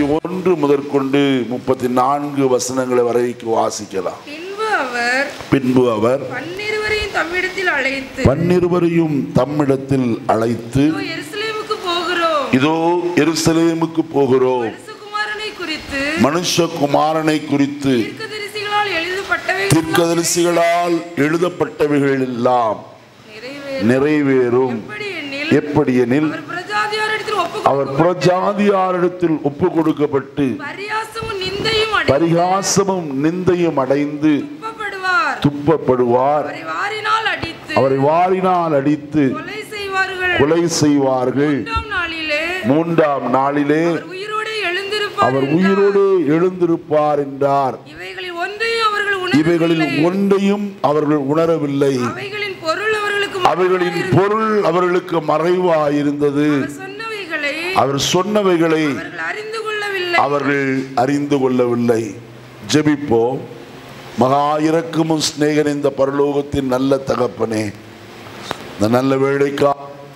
ஒன்று முதற்கொண்டு முப்பத்தி நான்கு வசனங்களை வரைக்கும் வாசிக்கலாம் பின்பு அவர் பின்பு அவர் பன்னிருவரையும் தம்மிடத்தில் அழைத்து பன்னிருவரையும் தம்மிடத்தில் அழைத்து "இதோ எருசலேமுக்கு போகிறோம் இதோ எருசலேமுக்கு போகிறோம் மனுஷகுமாரனை குறித்து மனுஷகுமாரனை குறித்து தீர்க்கதரிசிகளால் எழுதப்பட்டவை தீர்க்கதரிசிகளால் எழுதப்பட்டவைகள் எல்லாம் நிறைவேறும் நிறைவேறும் எப்படி எண்ணில் எப்படி எனில் அவர் பிரஜாதியாரிடத்தில் ஒப்பு அவர் புறஜாதியாரிடத்தில் ஒப்பு கொடுக்கப்பட்டு பரியாசமும் நிந்தையும் அடை பரிகாசமும் நிந்தையும் அடைந்து துப்பப்படுவார் துப்பப்படுவார் அவரை வாரினால் அடித்து அவரை வாரினால் அடித்து கொலை செய்வார்கள் கொலை செய்வார்கள் மூன்றாம் நாளிலே மூன்றாம் நாளிலே அவர் உயிரோடு எழுந்திருப்பார் அவர் என்றார். உயிரோடு எழுந்திருப்பார் என்றார் இவைகளில் ஒன்றையும் அவர்கள் இவைகளில் உணரவில்லை ஒன்றையும் அவர்கள் உணரவில்லை அவைகளின் பொருள் அவர்களுக்கு அவைகளின் மறைவாயிருந்தது. பொருள் அவர்களுக்கு மறைவாயிருந்தது அவர் சொன்னவைகளை அவர் சொன்னவைகளை அவர்கள் அறிந்து கொள்ளவில்லை அவர்கள் அறிந்து கொள்ளவில்லை ஜெபிப்போம் மகா இரக்கமும் சிநேகன் இந்த பரலோகத்தின் நல்ல தகப்பனே இந்த நல்ல வேலைக்கா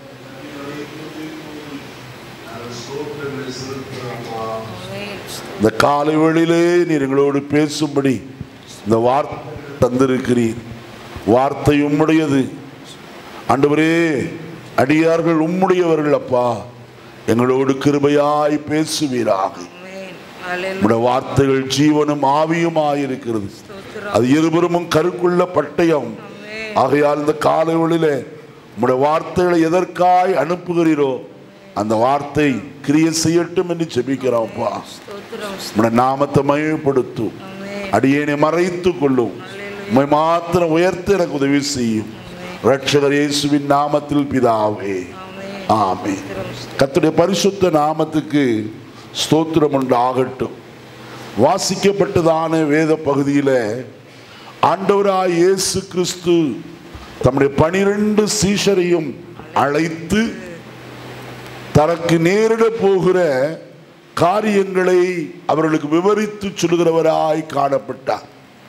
இந்த காலை வேளையிலே நீர் எங்களோடு பேசும்படி இந்த வார்த்தை தந்திருக்கிறீர் வார்த்தை உம்முடையது ஆண்டவரே அடியார்கள் உம்முடையவர்கள் அப்பா எங்களோடு கிருபையாய் பேசுவீராக ஆமென். அல்லேலூயா. உம்முடைய வார்த்தைகள் ஜீவனும் ஆவியுமாயிருக்கிறது ஸ்தோத்திரம். அது இருபுறமும் கருக்குள்ள பட்டயம் ஆமென். ஆகையால் இந்த காலைகளிலே உம்முடைய வார்த்தைகளை எதற்காய் அனுப்புகிறீரோ அந்த வார்த்தை கிரிய செய்யட்டும் என்று ஜெபிக்கிறோம்ப்பா ஸ்தோத்திரம். உம்முடைய நாமத்தை மகிழ்படுத்தும் ஆமென். அடியேனை மறைத்து கொள்ளும் உம்மை மாத்திரம் உயர்த்த எனக்கு உதவி செய்யும் ரட்சகர் இயேசுவின் நாமத்தில் பிதாவே ஆமென். ஆமே ஸ்தோத்திரம். கர்த்தருடைய பரிசுத்த நாமத்துக்கு ஸ்தோத்திரம் உண்டாகட்டும் வாசிக்கப்பட்டதான வேத பகுதியில் ஆண்டவராய் இயேசு கிறிஸ்து தம்முடைய பனிரெண்டு சீஷரையும் அழைத்து தனக்கு நேரிட போகிற காரியங்களை அவர்களுக்கு விவரித்து சொல்லுகிறவராய் காணப்பட்டார்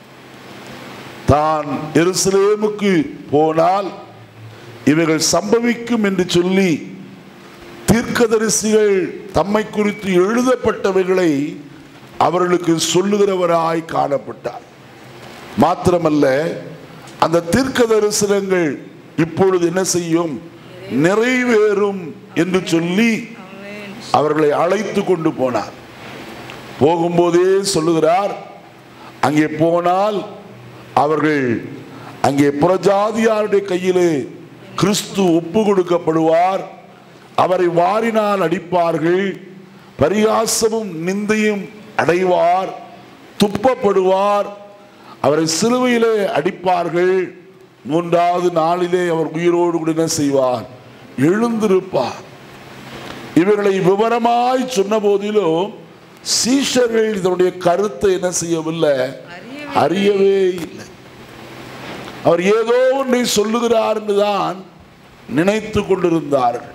தான் எருசலேமுக்கு போனால் இவைகள் சம்பவிக்கும் என்று சொல்லி தீர்க்கதரிசிகள் தம்மை குறித்து எழுதப்பட்டவைகளை அவர்களுக்கு சொல்லுகிறவராய் காணப்பட்டார் மாத்திரமல்ல அந்த தீர்க்க தரிசனங்கள் இப்பொழுது என்ன செய்யும் நிறைவேறும் என்று சொல்லி ஆமென். அவர்களை அழைத்து கொண்டு போனார் போகும்போதே சொல்லுகிறார் அங்கே போனால் அவர்கள் அங்கே புறஜாதியாருடைய கையிலே கிறிஸ்து ஒப்பு கொடுக்கப்படுவார் அவரை வாரினால் அடிப்பார்கள் பரிகாசமும் நிந்தையும் அடைவார் துப்பப்படுவார் அவரை சிலுவையிலே அடிப்பார்கள் மூன்றாவது நாளிலே அவர் உயிரோடு கூட என்ன செய்வார் எழுந்திருப்பார் இவர்களை விவரமாய் சொன்ன போதிலும் சீஷர்கள் இதனுடைய கருத்தை என்ன செய்யவில்லை அறியவில்லை. அறியவே இல்லை அவர் ஏதோ ஒன்றை சொல்லுகிறார் என்றுதான் நினைத்து கொண்டிருந்தார்கள்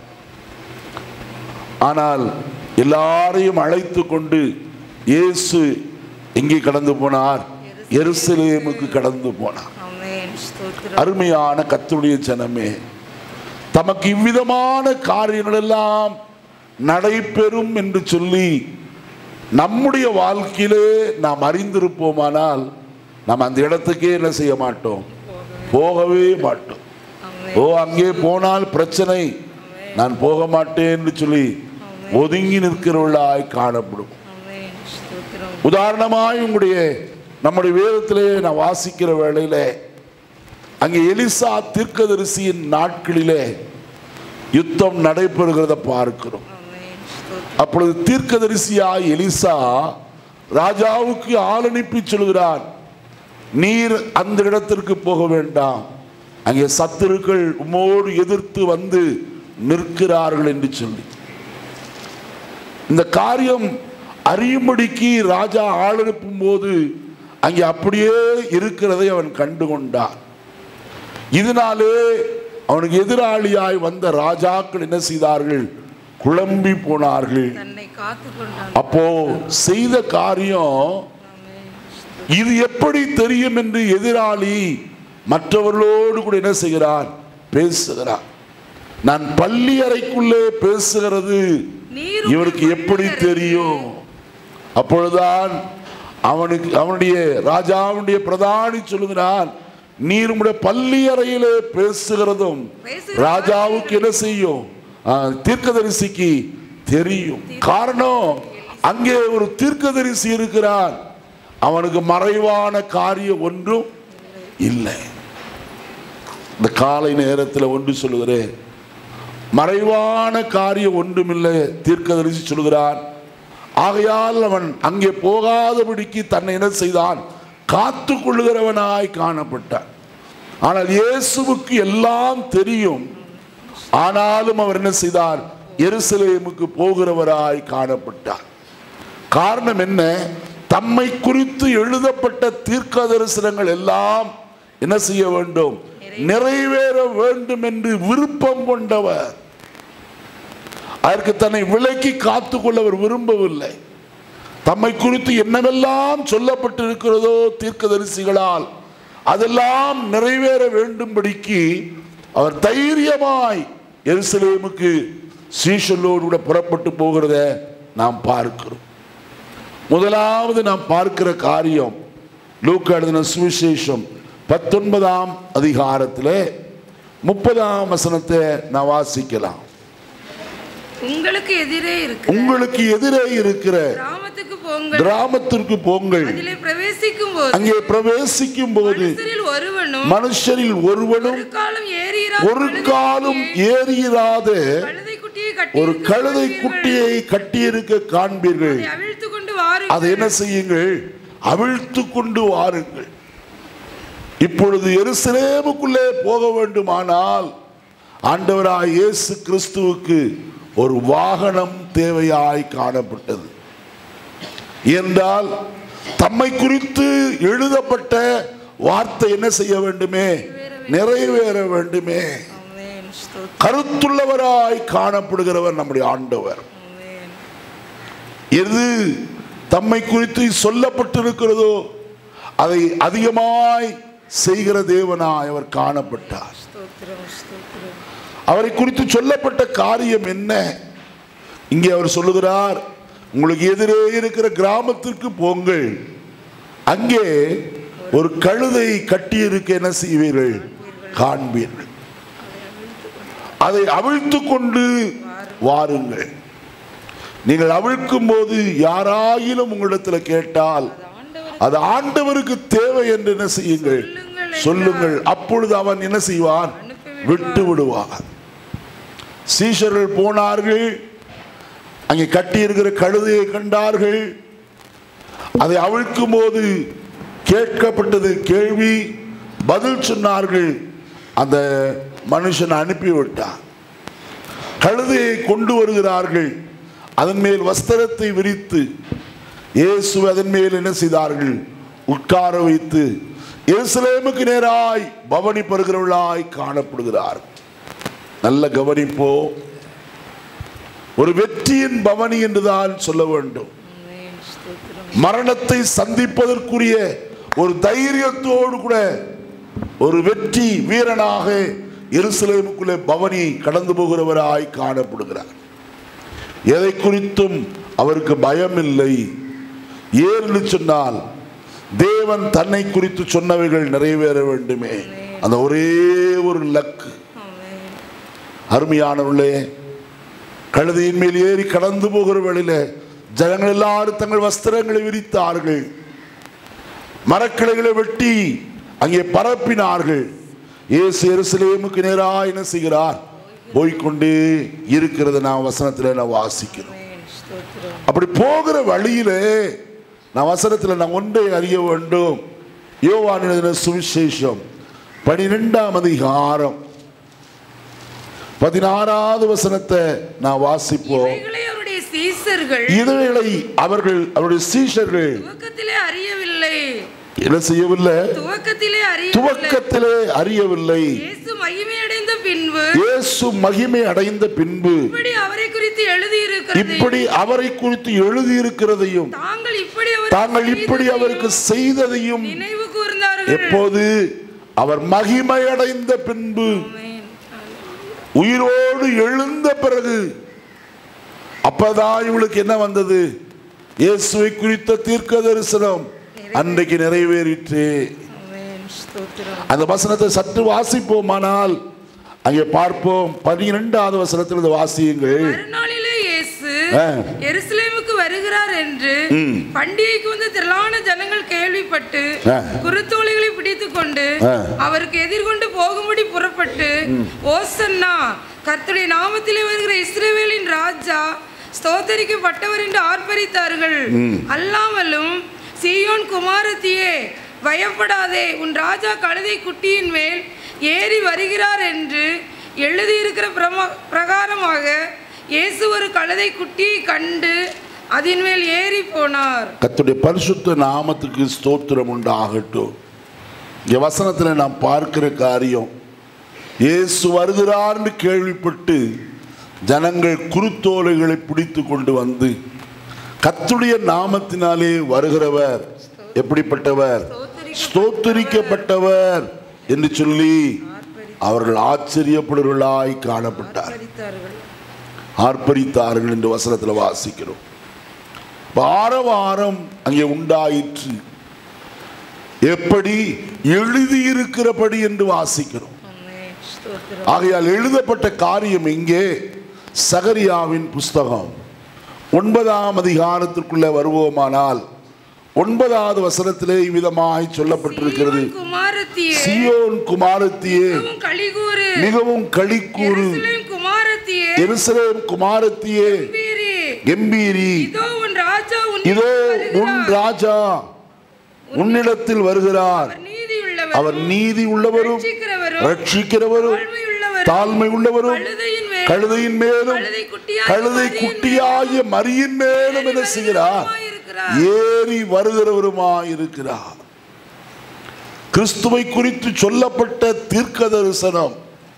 ஆனால் எல்லாரையும் அழைத்து கொண்டு இயேசு எங்கே கடந்து போனார் எருசலேமுக்கு கடந்து போனார் ஆமென். ஸ்தோத்திரம். அருமையான கத்துடைய ஜனமே தமக்கு இவ்விதமான காரியங்கள் எல்லாம் நடைபெறும் என்று சொல்லி நம்முடைய வாழ்க்கையிலே நாம் அறிந்திருப்போமானால் நாம் அந்த இடத்துக்கே என்ன செய்ய மாட்டோம் போகவே மாட்டோம் ஆமென். ஓ அங்கே போனால் பிரச்சனை நான் போக மாட்டேன் என்று சொல்லி ஒதுங்கி நிற்கிறவர்களாய் காணப்படும் ஆமென். ஸ்தோத்திரம். உதாரணமாய் உங்களுடைய நம்முடைய வேதத்திலே நான் வாசிக்கிற வேளையிலே அங்கே எலிசா தீர்க்கதரிசியின் நாட்களிலே யுத்தம் நடைபெறுகிறத பார்க்கிறோம் ஆமென். ஸ்தோத்திரம். அப்பொழுது தீர்க்கதரிசியாய் எலிசா ராஜாவுக்கு ஆள் அனுப்பி சொல்கிறார் நீர் அந்த இடத்திற்கு போக வேண்டாம் அங்கே சத்துருக்கள் உம்மோடு எதிர்த்து வந்து நிற்கிறார்கள் என்று சொல்லி இந்த காரியம் அறியும்படிக்கு ராஜா ஆள் அனுப்பும் போது அங்கே அப்படியே இருக்கிறதை அவன் கண்டு கொண்டான் இதனாலே அவனுக்கு எதிராளியாய் வந்த ராஜாக்கள் என்ன செய்தார்கள் குழம்பி போனார்கள் தன்னை காத்து கொண்டான் அப்போ செய்த காரியம் ஆமென். இது எப்படி தெரியும் என்று எதிராளி மற்றவர்களோடு கூட என்ன செய்கிறான் பேசுகிறான் நான் பள்ளி அறைக்குள்ளே பேசுகிறது நீர் இவருக்கு எப்படி தெரியும் அப்பொழுதுதான் அவனுக்கு அவனுடைய ராஜாவுடைய பிரதானி சொல்லுகிறான் நீர் உம்முடைய பள்ளி அறையிலே பேசுகிறதும் பேசுகிற ராஜாவுக்கு என்ன செய்யும் ஆ, தீர்க்கதரிசிக்கு தெரியும் காரணம் அங்கே ஒரு தீர்க்கதரிசி இருக்கிறான் அவனுக்கு மறைவான காரியம் ஒன்றும் இல்லை இந்த காலை நேரத்தில் ஒன்று சொல்லுகிறேன் மறைவான காரியம் ஒன்றுமில்லை தீர்க்கதரிசி சொல்கிறான் ஆகையால் அவன் அங்கே போகாதபடிக்கு தன்னை என்ன செய்தான் காத்து கொள்ளுகிறவனாய் காணப்பட்டான் ஆனால் இயேசுவுக்கு எல்லாம் தெரியும் ஆனாலும் அவர் என்ன செய்தார் எருசலேமுக்கு போகிறவராய் காணப்பட்டார் காரணம் என்ன தம்மை குறித்து எழுதப்பட்ட தீர்க்க தரிசனங்கள் எல்லாம் என்ன செய்ய வேண்டும் நிறைவேற வேண்டும் என்று விருப்பம் கொண்டவர் அதற்கு தன்னை விலக்கி காத்துக்கொள்ள அவர் விரும்பவில்லை தம்மை குறித்து என்னவெல்லாம் சொல்லப்பட்டிருக்கிறதோ தீர்க்கதரிசிகளால் அதெல்லாம் நிறைவேற வேண்டும்படிக்கு அவர் தைரியமாய் எருசலேமுக்கு சீஷலோடு கூட புறப்பட்டு போகிறத நாம் பார்க்கிறோம் முதலாவது நாம் பார்க்கிற காரியம் லூக்கா எழுதின சுவிசேஷம் பத்தொன்பதாம் அதிகாரத்தில் முப்பதாம் வசனத்தை நான் வாசிக்கலாம் உங்களுக்கு எதிரே இருக்கு உங்களுக்கு எதிரே இருக்கிற கிராமத்துக்கு போங்கள் கிராமத்திற்கு போங்கள் அதிலே பிரவேசிக்கும் போது அங்கே பிரவேசிக்கும் போது மனுஷரில் ஒருவனும் மனுஷரில் ஒருவனும் ஒரு காலம் ஏறியிராத ஒரு காலும் ஏறியிராத கழுதை குட்டியை கட்டி ஒரு கழுதை குட்டியை கட்டியிருக்க காண்பீர்கள் அவிழ்த்து கொண்டு வாரு அதை என்ன செய்யுங்கள் அவிழ்த்து கொண்டு வாருங்கள் இப்பொழுது எருசலேமுக்குள்ளே போக வேண்டுமானால் ஆண்டவராய் இயேசு கிறிஸ்துவுக்கு ஒரு வாகனம் தேவையாய் காணப்பட்டது என்றால் தம்மை குறித்து எழுதப்பட்ட வார்த்தை என்ன செய்ய வேண்டுமே நிறைவேற வேண்டுமே ஆமென் ஸ்தோத்திரம் கருத்துள்ளவராய் காணப்படுகிறவர் நம்முடைய ஆண்டவர் ஆமென் எது தம்மை குறித்து சொல்லப்பட்டிருக்கிறதோ அதை அதிகமாய் செய்கிற தேவனாய் அவர் காணப்பட்டார் ஸ்தோத்திரம் ஸ்தோத்திரம் அவரை குறித்து சொல்லப்பட்ட காரியம் என்ன இங்கே அவர் சொல்லுகிறார் உங்களுக்கு எதிரே இருக்கிற கிராமத்திற்கு போங்கள் அங்கே ஒரு கழுதை கட்டியிருக்க என்ன செய்வீர்கள் காண்பீர்கள் அதை அவிழ்த்து கொண்டு வாருங்கள் நீங்கள் அவிழ்க்கும் போது யாராயிலும் உங்களிடத்தில் கேட்டால் ஆண்டவர் அது ஆண்டவருக்கு தேவை என்று என்ன செய்யுங்கள் சொல்லுங்கள் சொல்லுங்கள் அப்பொழுது அவன் என்ன செய்வான் விட்டு விடுவான் சீஷர்கள் போனார்கள் அங்கே கட்டி இருக்கிற கழுதையை கண்டார்கள் அதை அவிழ்க்கும் போது கேட்கப்பட்டது கேள்வி பதில் சொன்னார்கள் அந்த மனுஷன் அனுப்பிவிட்டான் கழுதையை கொண்டு வருகிறார்கள் அதன் மேல் வஸ்திரத்தை விரித்து இயேசு அதன் மேல் என்ன செய்தார்கள் உட்கார வைத்து எருசலேமுக்கு நேராய் பவனி பெறுகிறவர்களாய் காணப்படுகிறார் நல்ல கவனிப்போ ஒரு வெற்றியின் பவனி என்றுதான் சொல்ல வேண்டும் ஆமென் ஸ்தோத்திரம் மரணத்தை சந்திப்பதற்குரிய ஒரு தைரியத்தோடு கூட ஒரு வெற்றி வீரனாக எருசலேமுக்குள்ளே பவனி கடந்து போகிறவராய் காணப்படுகிறார் எதை குறித்தும் அவருக்கு பயம் இல்லை ஏன்னு சொன்னால் தேவன் தன்னை குறித்து சொன்னவைகள் நிறைவேற வேண்டுமே அந்த ஒரே ஒரு லக்கு ஆமென் அருமையானவர்களே கழுதையின் மேல் ஏறி கடந்து போகிற வழியில ஜனங்கள் எல்லாரும் தங்கள் வஸ்திரங்களை விரித்தார்கள் மரக்கிளைகளை வெட்டி அங்கே பரப்பினார்கள் இயேசு எருசலேமுக்கு நேராக என்ன செய்கிறார் போய்க்கொண்டே இருக்கிறத நான் வசனத்தில் நான் வாசிக்கிறோம் ஆமென் ஸ்தோத்திரம் அப்படி போகிற வழியிலே நான் வசனத்தில் நான் ஒன்றை அறிய வேண்டும் யோவான் எழுதின சுவிசேஷம் பனிரெண்டாம் அதிகாரம் பதினாறாவது வசனத்தை நான் வாசிப்போம் இவைகளை அவருடைய சீசர்கள் இதுகளை அவர்கள் அவருடைய சீஷர்கள் துவக்கத்திலே அறியவில்லை என்ன செய்யவில்லை துவக்கத்திலே அறியவில்லை துவக்கத்திலே அறியவில்லை இயேசு மகிமையடைந்த பின்பு இயேசு மகிமை அடைந்த பின்பு இப்படி அவரை குறித்து எழுதியிருக்கிறது இப்படி அவரை குறித்து எழுதியிருக்கிறதையும் தாங்கள் இப்படி அவர் தாங்கள் இப்படி அவருக்கு செய்ததையும் நினைவு கூர்ந்தார்கள் எப்போது அவர் மகிமை அடைந்த பின்பு ஆமென். உயிரோடு எழுந்த பிறகு அப்பதான் இவளுக்கு என்ன வந்தது இயேசுவை குறித்த தீர்க்க தரிசனம் அன்றைக்கு நிறைவேறிற்று ஆமென். ஸ்தோத்திரம் அந்த வசனத்தை சற்று வாசிப்போமானால் அங்கே பார்ப்போம் பனிரெண்டாவது வசனத்தில் இந்த வாசியுங்கள் மறுநாளிலே இயேசு ஆ. எருசலேமுக்கு வருகிறார் என்று பண்டிகைக்கு வந்த திரளான ஜனங்கள் கேள்விப்பட்டு ஆ. குருத்தோலைகளை பிடித்துக் கொண்டு ஆ. அவருக்கு எதிர்கொண்டு போகும்படி புறப்பட்டு ஓசன்னா கர்த்தருடைய நாமத்திலே வருகிற இஸ்ரவேலின் ராஜா ஸ்தோத்தரிக்கப்பட்டவர் என்று ஆர்ப்பரித்தார்கள் அல்லாமலும் சீயோன் குமாரத்தியே பயப்படாதே உன் ராஜா கழுதை குட்டியின் மேல் ஏறி வருகிறார் என்று எழுதியிருக்கிற பிரம பிரகாரமாக இயேசு ஒரு கழுதை குட்டியை கண்டு அதன் மேல் ஏறி போனார் கர்த்தருடைய பரிசுத்த நாமத்துக்கு ஸ்தோத்திரம் உண்டாகட்டும் இங்க வசனத்தில் நாம் பார்க்கிற காரியம் இயேசு வருகிறார்னு கேள்விப்பட்டு ஜனங்கள் குருத்தோலைகளை பிடித்து கொண்டு வந்து கர்த்தருடைய நாமத்தினாலே வருகிறவர் எப்படிப்பட்டவர் ஸ்தோத்தரிக்கப்பட்டவர் என்று சொல்லி அவர்கள் ஆச்சரியப்படுவர்களாய் காணப்பட்டார் ஆர்ப்பரித்தார்கள் ஆர்ப்பரித்தார்கள் என்று வசனத்தில் வாசிக்கிறோம் வாரம் அங்கே உண்டாயிற்று எப்படி எழுதியிருக்கிறபடி என்று வாசிக்கிறோம் ஆமென். ஸ்தோத்திரம். ஆகையால் எழுதப்பட்ட காரியம் இங்கே சகரியாவின் புஸ்தகம் ஒன்பதாம் அதிகாரத்திற்குள்ளே வருவோமானால் ஒன்பதாவது வசனத்திலே இவ்விதமாய் சொல்லப்பட்டிருக்கிறது சீயோன் குமாரத்தியே சியோன் குமாரத்தியே மிகவும் களிகூறு மிகவும் களிக்கூறு எருசலேம் குமாரத்தியே எருசலேம் குமாரத்தியே கம்பீரி. கம்பீரி இதோ உன் ராஜா உன் இதோ உன் ராஜா உன்னிடத்தில் வருகிறார் நீதியுள்ளவர் அவர் நீதி உள்ளவரும் ரட்சிக்கிறவரும் ரட்சிக்கிறவரும் தாழ்மையுள்ளவரும் தாழ்மை உள்ளவரும் கழுதையின் மேல் கழுதையின் மேலும் கழுதை குட்டியாகிய கழுதை மரியின் குட்டியாகிய மரியின் மேலும் என்ன செய்கிறார் இருக்கிறார். ஏறி வருகிறவருமாய் இருக்கிறார் கிறிஸ்துவை குறித்து சொல்லப்பட்ட தீர்க்க தரிசனம்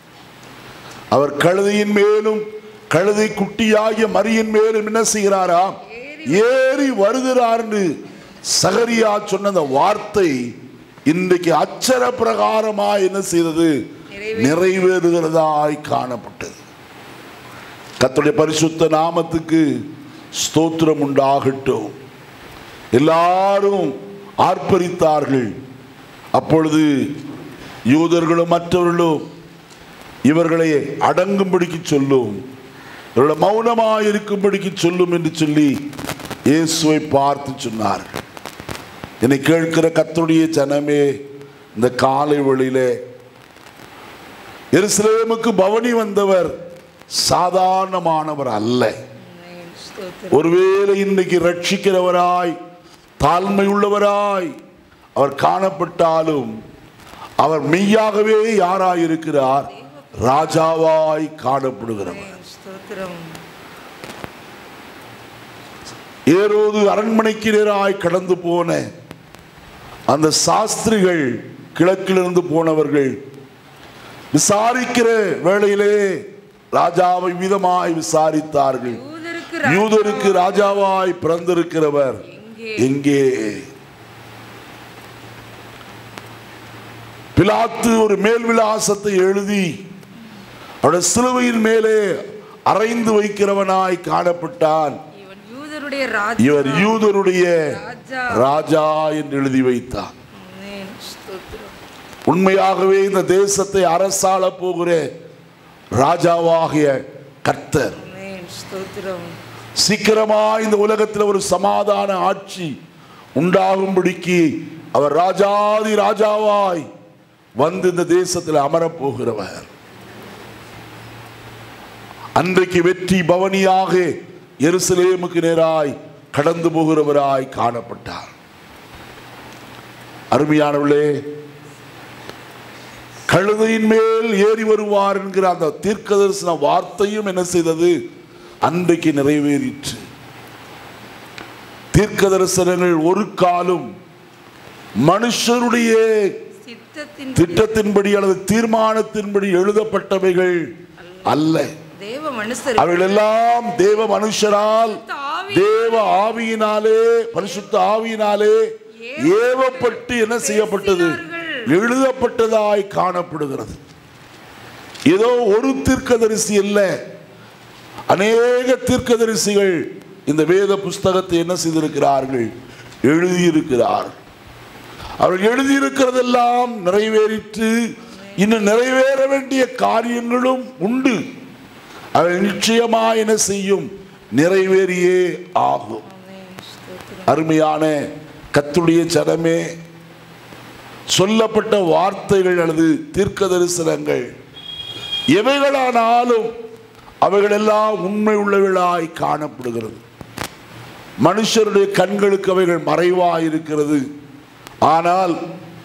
அவர் கழுதையின் மேலும் கழுதை குட்டியாகிய மரியின் மேலும் என்ன செய்கிறாராம் ஏறி வருகிறார்னு சகரியா சொன்ன அந்த வார்த்தை இன்றைக்கு அச்சர பிரகாரமா என்ன செய்தது நிறைவேறுகிறதாய் காணப்பட்டது கர்த்தருடைய பரிசுத்த நாமத்துக்கு ஸ்தோத்திரம் உண்டாகட்டும் எல்லாரும் ஆர்ப்பரித்தார்கள் அப்பொழுது யூதர்களும் மற்றவர்களும் இவர்களை அடங்கும்படிக்கு சொல்லும் இவர்களை மௌனமாக இருக்கும்படிக்கு சொல்லும் என்று சொல்லி இயேசுவை பார்த்து சொன்னார்கள் என்னை கேட்கிற கர்த்தருடைய ஜனமே இந்த காலை வழியிலே எருசலேமுக்கு பவனி வந்தவர் சாதாரணமானவர் அல்ல ஆமென். ஸ்தோத்திரம். ஒருவேளை இன்னைக்கு ரட்சிக்கிறவராய் தாழ்மை உள்ளவராய் அவர் காணப்பட்டாலும் அவர் மெய்யாகவே யாராய் இருக்கிறார் ராஜாவாய் காணப்படுகிறவர் ஆமென். ஸ்தோத்திரம். ஏரோது அரண்மனைக்கு நேராய் கடந்து போன அந்த சாஸ்திரிகள் கிழக்கிலிருந்து போனவர்கள் விசாரிக்கிற வேளையிலே ராஜாவை விதமாய் விசாரித்தார்கள் யூதருக்கு யூதருக்கு ராஜாவாய் பிறந்திருக்கிறவர் எங்கே பிலாத்து ஒரு மேல் விலாசத்தை எழுதி அவருடைய சிலுவையின் மேலே அறைந்து வைக்கிறவனாய் காணப்பட்டான் இவன் யூதருடைய ராஜா இவர் யூதருடைய ராஜா ராஜா என்று எழுதி வைத்தார் ஆமென். ஸ்தோத்திரம். உண்மையாகவே இந்த தேசத்தை அரசாள போகிற ராஜாவாகிய கர்த்தர் ஆமென். ஸ்தோத்திரம். சீக்கிரமா இந்த உலகத்தில் ஒரு சமாதான ஆட்சி உண்டாகும்படிக்கு அவர் ராஜாதி ராஜாவாய் வந்து இந்த தேசத்தில் அமரப் போகிறவர் அன்றைக்கு வெற்றி பவனியாக எருசலேமுக்கு நேராய் கடந்து போகிறவராய் காணப்பட்டார் அருமையானவர்களே கழுதையின் மேல் ஏறி வருவார் என்கிற அந்த தீர்க்க தரிசன வார்த்தையும் என்ன செய்தது அன்றைக்கு நிறைவேறிற்று தீர்க்க தரிசனங்கள் ஒரு காலும் மனுஷருடைய சித்தத்தின் திட்டத்தின்படி அல்லது தீர்மானத்தின்படி எழுதப்பட்டவைகள் அல்ல தேவ மனுஷர் அவைகள் எல்லாம் தேவ மனுஷரால் ஆவி தேவ ஆவியினாலே பரிசுத்த ஆவியினாலே ஏவப்பட்டு என்ன செய்யப்பட்டது எழுதப்பட்டதாய் காணப்படுகிறது ஏதோ ஒரு தீர்க்கதரிசி அல்ல அநேக தீர்க்கதரிசிகள் இந்த வேத புஸ்தகத்தை என்ன செய்திருக்கிறார்கள் எழுதியிருக்கிறார் அவர் எழுதியிருக்கிறதெல்லாம் நிறைவேறிற்று இன்னும் நிறைவேற வேண்டிய காரியங்களும் உண்டு அவை நிச்சயமா என்ன செய்யும் நிறைவேறியே ஆகும் அருமையான கத்துடைய ஜனமே சொல்லப்பட்ட வார்த்தைகள் அல்லது தீர்க்க தரிசனங்கள் எவைகளானாலும் அவைகளெல்லாம் உண்மை உள்ளவைகளாய் காணப்படுகிறது மனுஷருடைய கண்களுக்கு அவைகள் மறைவாய் இருக்கிறது ஆனால்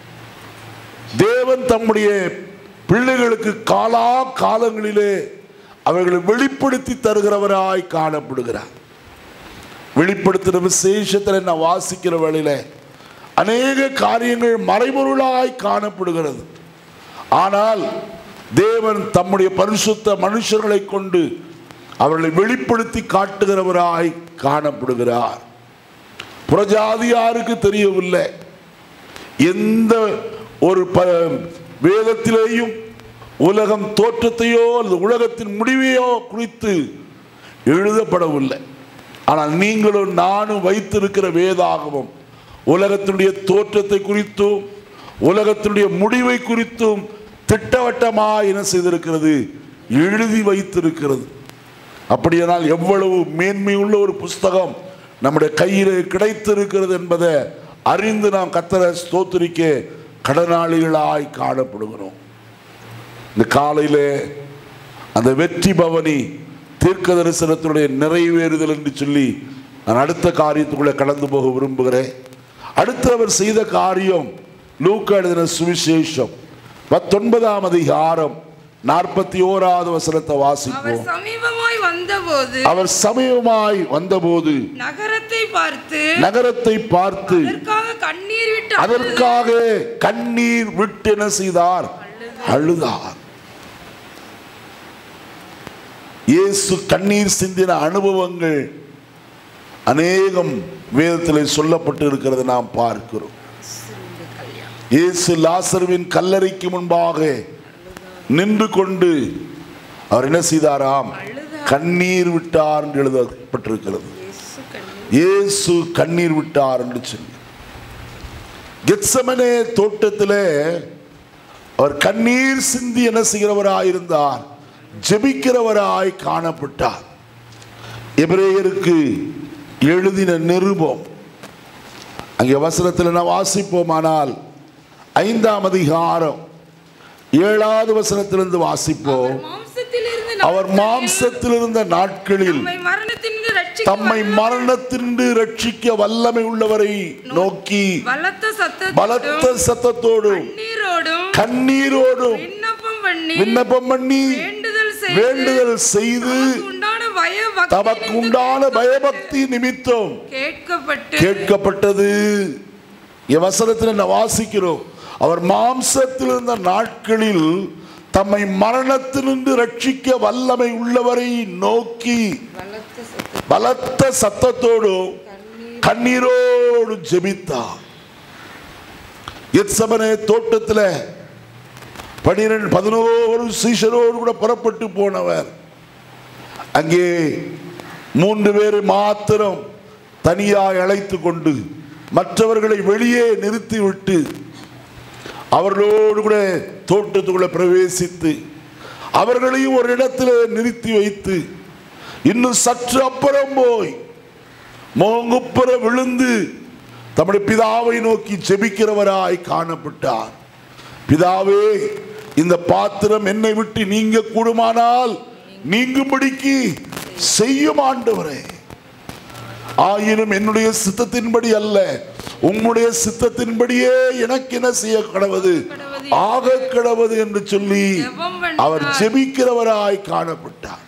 தேவன் தம்முடைய பிள்ளைகளுக்கு காலா காலங்களிலே அவைகளை வெளிப்படுத்தி தருகிறவராய் காணப்படுகிறார் வெளிப்படுத்துகிற விசேஷத்தில் நான் வாசிக்கிற வேளையில அநேக காரியங்கள் மறைபொருளாய் காணப்படுகிறது ஆனால் தேவன் தம்முடைய பரிசுத்த மனுஷர்களை கொண்டு அவர்களை வெளிப்படுத்தி காட்டுகிறவராய் காணப்படுகிறார் புறஜாதியாருக்கு தெரியவில்லை எந்த ஒரு ப வேதத்திலேயும் உலகம் தோற்றத்தையோ அல்லது உலகத்தின் முடிவையோ குறித்து எழுதப்படவில்லை ஆனால் நீங்களும் நானும் வைத்திருக்கிற வேதாகமம் உலகத்தினுடைய தோற்றத்தை குறித்தும் உலகத்தினுடைய முடிவை குறித்தும் திட்டவட்டமாக என்ன செய்திருக்கிறது எழுதி வைத்திருக்கிறது அப்படியானால் எவ்வளவு மேன்மையுள்ள ஒரு புஸ்தகம் நம்முடைய கையில் கிடைத்திருக்கிறது என்பதை அறிந்து நாம் கத்தரை ஸ்தோத்திரிக்க கடனாளிகளாய் காணப்படுகிறோம் இந்த காலையிலே அந்த வெற்றி பவனி தீர்க்க தரிசனத்தினுடைய நிறைவேறுதல் என்று சொல்லி நான் அடுத்த காரியத்துக்குள்ளே கடந்து போக விரும்புகிறேன் அடுத்து அவர் செய்த காரியம் லூக்கா எழுதின சுவிசேஷம் பத்தொன்பதாம் அதிகாரம் நாற்பத்தி ஓராவது வசனத்தை அவர் வாசிப்போம் சமீபமாய் வந்தபோது அவர் சமயமாய் வந்தபோது நகரத்தை பார்த்து நகரத்தை பார்த்து அதற்காக கண்ணீர் விட்டு அழுது, அதற்காக கண்ணீர் விட்டு என்ன செய்தார் அழுதார் இயேசு கண்ணீர் சிந்தின அனுபவங்கள் அநேகம் வேதத்தில் சொல்லப்பட்டு இருக்கிறது நாம் பார்க்கிறோம் இயேசு லாசருவின் கல்லறைக்கு முன்பாக நின்று கொண்டு அவர் என்ன செய்தாராம் கண்ணீர் விட்டார் என்று எழுதப்பட்டிருக்கிறது இயேசு கண்ணீர் இயேசு கண்ணீர் விட்டார் என்று சொல்லி கெத்சமனே தோட்டத்திலே அவர் கண்ணீர் சிந்தி என்ன செய்கிறவராயிருந்தார் ஜெபிக்கிறவராய் காணப்பட்டார் எபிரேயருக்கு எழுதின நிருபம் அங்கே வசனத்தில் நான் வாசிப்போமானால் ஐந்தாம் அதிகாரம் ஏழாவது வசனத்திலிருந்து வாசிப்போம் மாம்சத்தில் இருந்த அவர் மாம்சத்தில் இருந்த நாட்களில் நம்மை மரணத்தினின்று ரட்சிக்க தம்மை மரணத்தின்று ரட்சிக்க வல்லமை உள்ளவரை நோக்கி பலத்த பலத்த சத்தத்தோடும் சத்தத்தோடும் கண்ணீரோடும் கண்ணீரோடும் விண்ணப்பம் பண்ணி விண்ணப்பம் பண்ணி வேண்டுதல் செய்து வேண்டுதல் செய்து தமக்கு உண்டான பயபக்தி தமக்கு உண்டான பயபக்தி நிமித்தம் கேட்கப்பட்டு கேட்கப்பட்டது என் வசனத்தில் நான் வாசிக்கிறோம் அவர் மாம்சத்தில் இருந்த நாட்களில் தம்மை மரணத்தினின்று ரட்சிக்க வல்லமை உள்ளவரை நோக்கி பலத்த சத்தம் பலத்த சத்தத்தோடும் கண்ணீரோடு ஜெபித்தார் எத்சமனே தோட்டத்தில் பனிரெண்டு பதினோரு சீஷரோடு கூட புறப்பட்டு போனவர் அங்கே மூன்று பேரை மாத்திரம் தனியாய் அழைத்து கொண்டு மற்றவர்களை வெளியே நிறுத்திவிட்டு அவர்களோடு கூட தோட்டத்துக்குள்ள பிரவேசித்து அவர்களையும் ஒரு இடத்துல நிறுத்தி வைத்து இன்னும் சற்று அப்புறம் போய் மோங்குப்புற விழுந்து தம்முடைய பிதாவை நோக்கி ஜெபிக்கிறவராய் காணப்பட்டார் பிதாவே இந்த பாத்திரம் என்னை விட்டு நீங்க கூடுமானால் நீங்கும்படிக்கு செய்யும் ஆண்டவரே ஆயினும் என்னுடைய சித்தத்தின்படி அல்ல உம்முடைய சித்தத்தின்படியே எனக்கு என்ன செய்ய கடவது ஆக கடவது என்று சொல்லி ஜெபம் அவர் பண்ணினார். ஜெபிக்கிறவராய் காணப்பட்டார்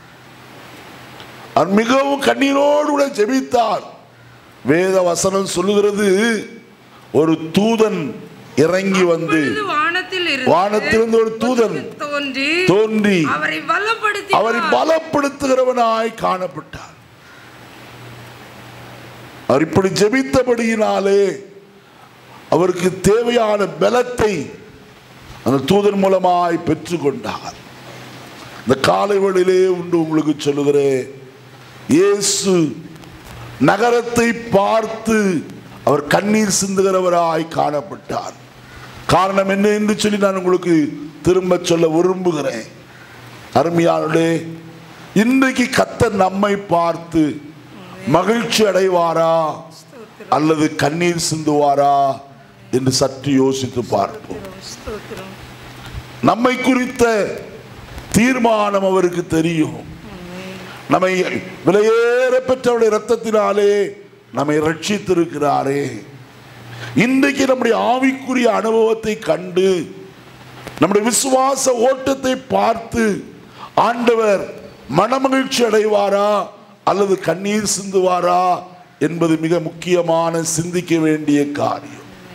அவர் மிகவும் கண்ணீரோடு கூட ஜெபித்தார் வேத வசனம் சொல்லுகிறது ஒரு தூதன் இறங்கி வந்து அப்பொழுது வானத்தில் இருந்து வானத்திலிருந்து ஒரு தூதன் தோன்றி தோன்றி அவரை பலப்படுத்தி அவரை பலப்படுத்துகிறவனாய் காணப்பட்டார் அவர் இப்படி ஜெபித்தபடியினாலே அவருக்கு தேவையான பலத்தை அந்த தூதன் மூலமாய் பெற்றுக்கொண்டார் இந்த காலை வேளையிலே உண்டு உங்களுக்கு சொல்லுகிறேன் இயேசு நகரத்தை பார்த்து அவர் கண்ணீர் சிந்துகிறவராய் காணப்பட்டார் காரணம் என்ன என்று சொல்லி நான் உங்களுக்கு திரும்ப சொல்ல விரும்புகிறேன் அருமையானே இன்றைக்கு கத்தர் நம்மை பார்த்து மகிழ்ச்சி அடைவாரா அல்லது கண்ணீர் சிந்துவாரா என்று சற்று யோசித்து பார்ப்போம் ஸ்தோத்திரம் நம்மை குறித்த தீர்மானம் அவருக்கு தெரியும் நம்மை விலையேற பெற்றவருடைய இரத்தத்தினாலே நம்மை ரட்சித்திருக்கிறாரே இன்றைக்கு நம்முடைய ஆவிக்குரிய அனுபவத்தை கண்டு நம்முடைய விசுவாச ஓட்டத்தை பார்த்து ஆண்டவர் மனமகிழ்ச்சி அடைவாரா அல்லது கண்ணீர் சிந்துவாரா என்பது மிக முக்கியமான சிந்திக்க வேண்டிய காரியம்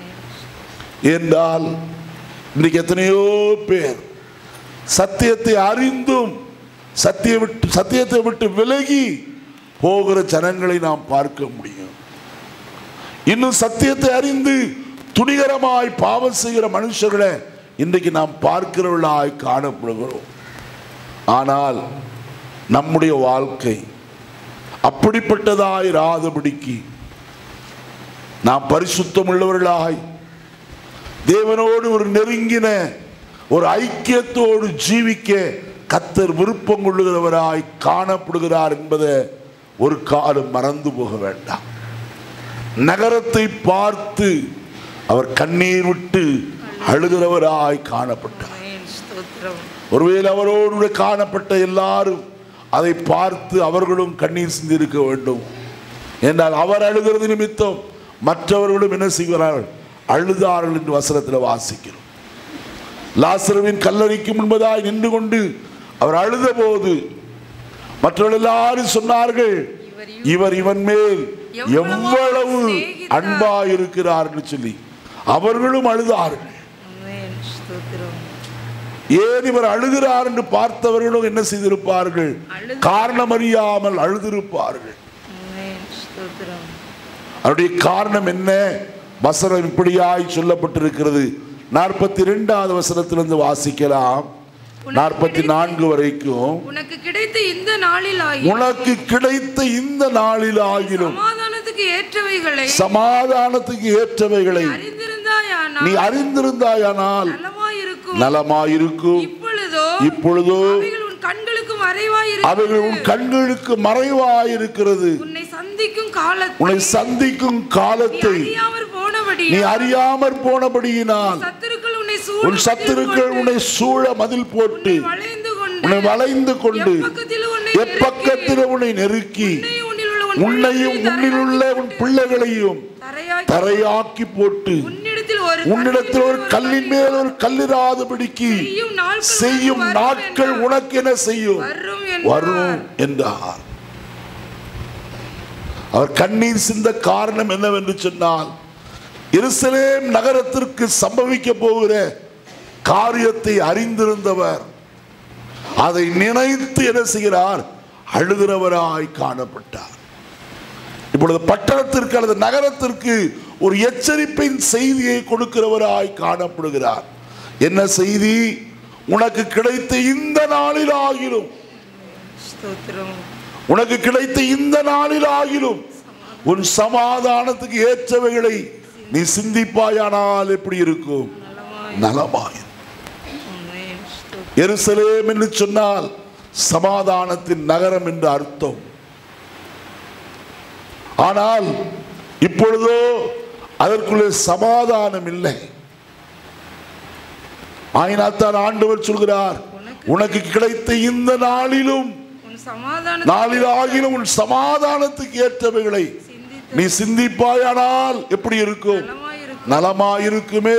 என்றால் இன்றைக்கு எத்தனையோ பேர் சத்தியத்தை அறிந்தும் சத்திய விட்டு சத்தியத்தை விட்டு விலகி போகிற ஜனங்களை நாம் பார்க்க முடியும் இன்னும் சத்தியத்தை அறிந்து துணிகரமாய் பாவம் செய்கிற மனுஷர்களை இன்றைக்கு நாம் பார்க்கிறவர்களாய் காணப்படுகிறோம் ஆனால் நம்முடைய வாழ்க்கை அப்படிப்பட்டதாய் இராதபடிக்கு நாம் பரிசுத்தம் உள்ளவர்களாய் தேவனோடு ஒரு நெருங்கின ஒரு ஐக்கியத்தோடு ஜீவிக்க கத்தர் விருப்பம் கொள்ளுகிறவராய் காணப்படுகிறார் என்பதை ஒரு காலம் மறந்து போக வேண்டாம் நகரத்தை பார்த்து அவர் கண்ணீர் விட்டு அழுகிறவராய் காணப்பட்டார் ஆமென். ஸ்தோத்திரம் ஒருவேளை அவரோடு காணப்பட்ட எல்லாரும் அதை பார்த்து அவர்களும் கண்ணீர் சிந்திருக்க வேண்டும் என்றால் அவர் அழுகிறது நிமித்தம் மற்றவர்களும் என்ன செய்கிறார்கள் அழுதார்கள் என்று வசனத்தில் வாசிக்கிறோம் லாசருவின் கல்லறைக்கு முன்பதாய் நின்று கொண்டு அவர் அழுத போது மற்றவர்கள் எல்லாரும் சொன்னார்கள் இவர் இவன் மேல் எவ்வளவு அன்பா இருக்கிறார் என்று சொல்லி அவர்களும் அழுதார்கள் ஆமென். ஸ்தோத்திரம் ஏன் இவர் அழுகிறார் என்று பார்த்தவர்களும் என்ன செய்திருப்பார்கள் அழுது- காரணம் அறியாமல் அழுதிருப்பார்கள் ஆமென். ஸ்தோத்திரம் அவருடைய காரணம் என்ன வசனம் இப்படியாய் சொல்லப்பட்டிருக்கிறது நாற்பத்தி ரெண்டாவது வசனத்திலிருந்து வாசிக்கலாம் நாற்பத்தி நான்கு வரைக்கும் உனக்கு கிடைத்த இந்த நாளில் ஆகி உனக்கு கிடைத்த இந்த நாளில் ஆகிலும் சமாதானத்துக்கு ஏற்றவைகளை சமாதானத்துக்கு ஏற்றவைகளை அறிந்திருந்தாயானால் நீ அறிந்திருந்தாயானால் நலமாயிருக்கும் நலமாயிருக்கும் இப்பொழுதோ இப்பொழுதோ அவைகள் உன் கண்களுக்கு மறைவாயிருக்கும் அவைகள் உன் கண்களுக்கு மறைவாயிருக்கிறது உன்னை சந்திக்கும் காலத்தை உன்னை சந்திக்கும் நீ காலத்தை அறியாமற் போனபடி நீ அறியாமற் போனபடியினால் சத்துருக்கள் உன்னை சூழ உன் சத்துருக்கள் உன்னை சூழ மதில் போட்டு வளைந்து கொண்டு உன்னை வளைந்து கொண்டு எப்பக்கத்தில் உன்னை எப்பக்கத்தில் உன்னை நெருக்கி நெருக்கி, உன்னையும் உன்னில் உள்ள உன் உன்னையும் பிள்ளைகளையும் உன்னில் உள்ள உன் பிள்ளைகளையும் தரையாக்கி தரையாக்கி போட்டு உன்னிடத்தில் ஒரு உன்னிடத்தில் ஒரு கல்லின் மேல் ஒரு கல்லிராதபடிக்கு செய்யும் நாட்கள் செய்யும் உனக்கு வரும் நாட்கள் என்றார். உனக்கு என்ன செய்யும் வரும் வரும் என்றார். என்றார் அவர் கண்ணீர் சிந்த காரணம் என்னவென்று சொன்னால் எருசலேம் நகரத்திற்கு சம்பவிக்க போகிற காரியத்தை அறிந்திருந்தவர் அதை நினைத்து என்ன செய்கிறார் அழுகிறவராய் காணப்பட்டார் இப்பொழுது பட்டணத்திற்கு அல்லது நகரத்திற்கு ஒரு எச்சரிப்பின் செய்தியை கொடுக்கிறவராய் காணப்படுகிறார் என்ன செய்தி உனக்கு கிடைத்த இந்த நாளில் ஆகிலும் ஸ்தோத்திரம் உனக்கு கிடைத்த இந்த நாளில் ஆகிலும் உன் சமாதானத்துக்கு ஏற்றவைகளை நீ சிந்திப்பாயானால் எப்படி இருக்கும் நலமாய் ஆமென். ஸ்தோத்திரம். எருசலேம் என்று சொன்னால் சமாதானத்தின் நகரம் என்று அர்த்தம் ஆனால் இப்பொழுதோ அதற்குள்ளே சமாதானம் இல்லை ஆயினாத்தான் ஆண்டவர் சொல்கிறார் உனக்கு கிடைத்த இந்த நாளிலும் உன் சமாதான நாளில் ஆகிலும் உன் சமாதானத்துக்கு ஏற்றவைகளை சிந்தித்து நீ சிந்திப்பாயானால் எப்படி இருக்கும் நலமாயிருக்கும் நலமாயிருக்குமே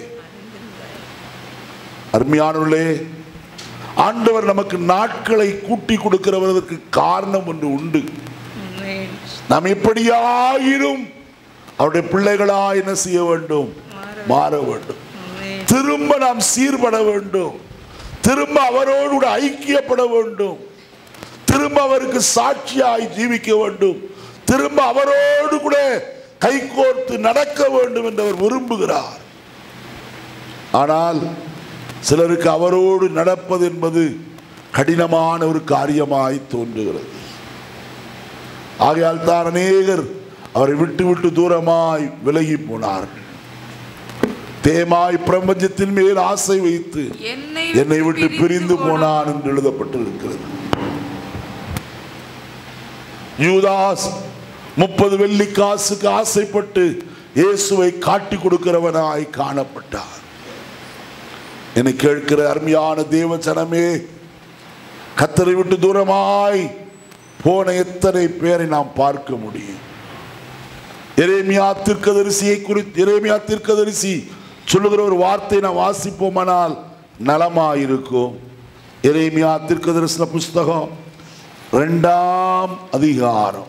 அருமையானவர்களே ஆண்டவர் நமக்கு நாட்களை கூட்டி கொடுக்கிறவதற்கு காரணம் ஒன்று உண்டு ஆமென். நாம் எப்படியாயினும் அவருடைய பிள்ளைகளா என்ன செய்ய வேண்டும் மாற வேண்டும் ஆமென். திரும்ப நாம் சீர்பட வேண்டும் திரும்ப அவரோடு கூட ஐக்கியப்பட வேண்டும் திரும்ப அவருக்கு சாட்சியாய் ஜீவிக்க வேண்டும் திரும்ப அவரோடு கூட கைகோர்த்து நடக்க வேண்டும் என்று அவர் விரும்புகிறார் ஆனால் சிலருக்கு அவரோடு நடப்பது என்பது கடினமான ஒரு காரியமாய் தோன்றுகிறது ஆகையால் தான் அநேகர் அவரை விட்டு விட்டு தூரமாய் விலகி போனார்கள் தேமாய் பிரபஞ்சத்தின் மேல் ஆசை வைத்து என்னை என்னை விட்டு பிரிந்து போனான் என்று எழுதப்பட்டிருக்கிறது யூதாஸ் முப்பது வெள்ளி காசுக்கு ஆசைப்பட்டு இயேசுவை காட்டி கொடுக்கிறவனாய் காணப்பட்டார் என்னை கேட்கிற அருமையான தேவ ஜனமே கத்தரை விட்டு தூரமாய் போன எத்தனை பேரை நாம் பார்க்க முடியும் எரேமியா தீர்க்கதரிசியை குறித்து எரேமியா தீர்க்கதரிசி சொல்லுகிற ஒரு வார்த்தை நான் வாசிப்போமானால் நலமாயிருக்கும் எரேமியா தீர்க்கதரிசன புஸ்தகம் ரெண்டாம் அதிகாரம்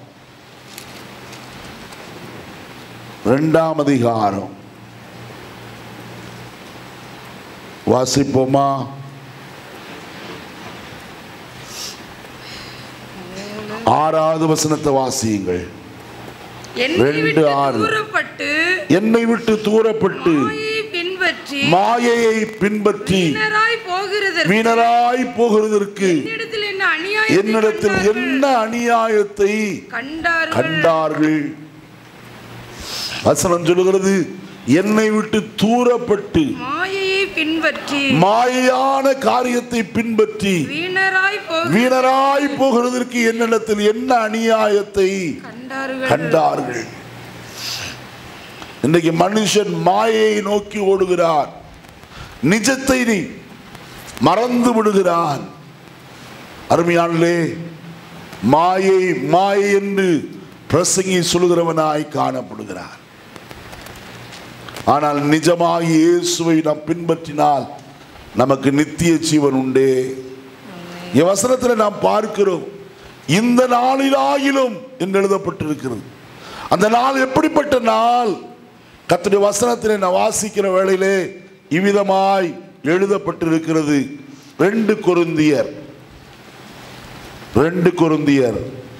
ரெண்டாம் அதிகாரம் வாசிப்போமா ஆறாவது வசனத்தை வாசியுங்கள் என்னை ரெண்டு விட்டு ஆறு. தூரப்பட்டு என்னை விட்டு தூரப்பட்டு மாயை பின்பற்றி மாயையை பின்பற்றி வீணராய் போகிறது வீணராய் போகிறதற்கு என்னிடத்தில் என்ன அநியாயம் என்னிடத்தில் என்ன அநியாயத்தை கண்டார்கள் கண்டார்கள் வசனம் சொல்லுகிறது என்னை விட்டு தூரப்பட்டு மாயையை பின்பற்றி மாயையான காரியத்தை பின்பற்றி வீணராய் போகிறது வீணராய் போகிறதற்கு என்னிடத்தில் என்ன அநியாயத்தை கண்டார்கள் கண்டார்கள் இன்றைக்கு மனுஷன் மாயையை நோக்கி ஓடுகிறான் நிஜத்தை நீ மறந்து விடுகிறான் அருமையானே மாயை மாயை என்று பிரசங்கி சொல்கிறவனாய் காணப்படுகிறான் ஆனால் நிஜமாகி இயேசுவை நாம் பின்பற்றினால் நமக்கு நித்திய ஜீவன் உண்டே வசனத்தில் நாம் பார்க்கிறோம் இந்த நாளிலாகிலும் என்று எழுதப்பட்டிருக்கிறது அந்த நாள் எப்படிப்பட்ட நாள் கர்த்தருடைய வசனத்திலே நான் வாசிக்கிற வேளையிலே இவ்விதமாய் எழுதப்பட்டிருக்கிறது ரெண்டு கொருந்தியர் ரெண்டு கொருந்தியர்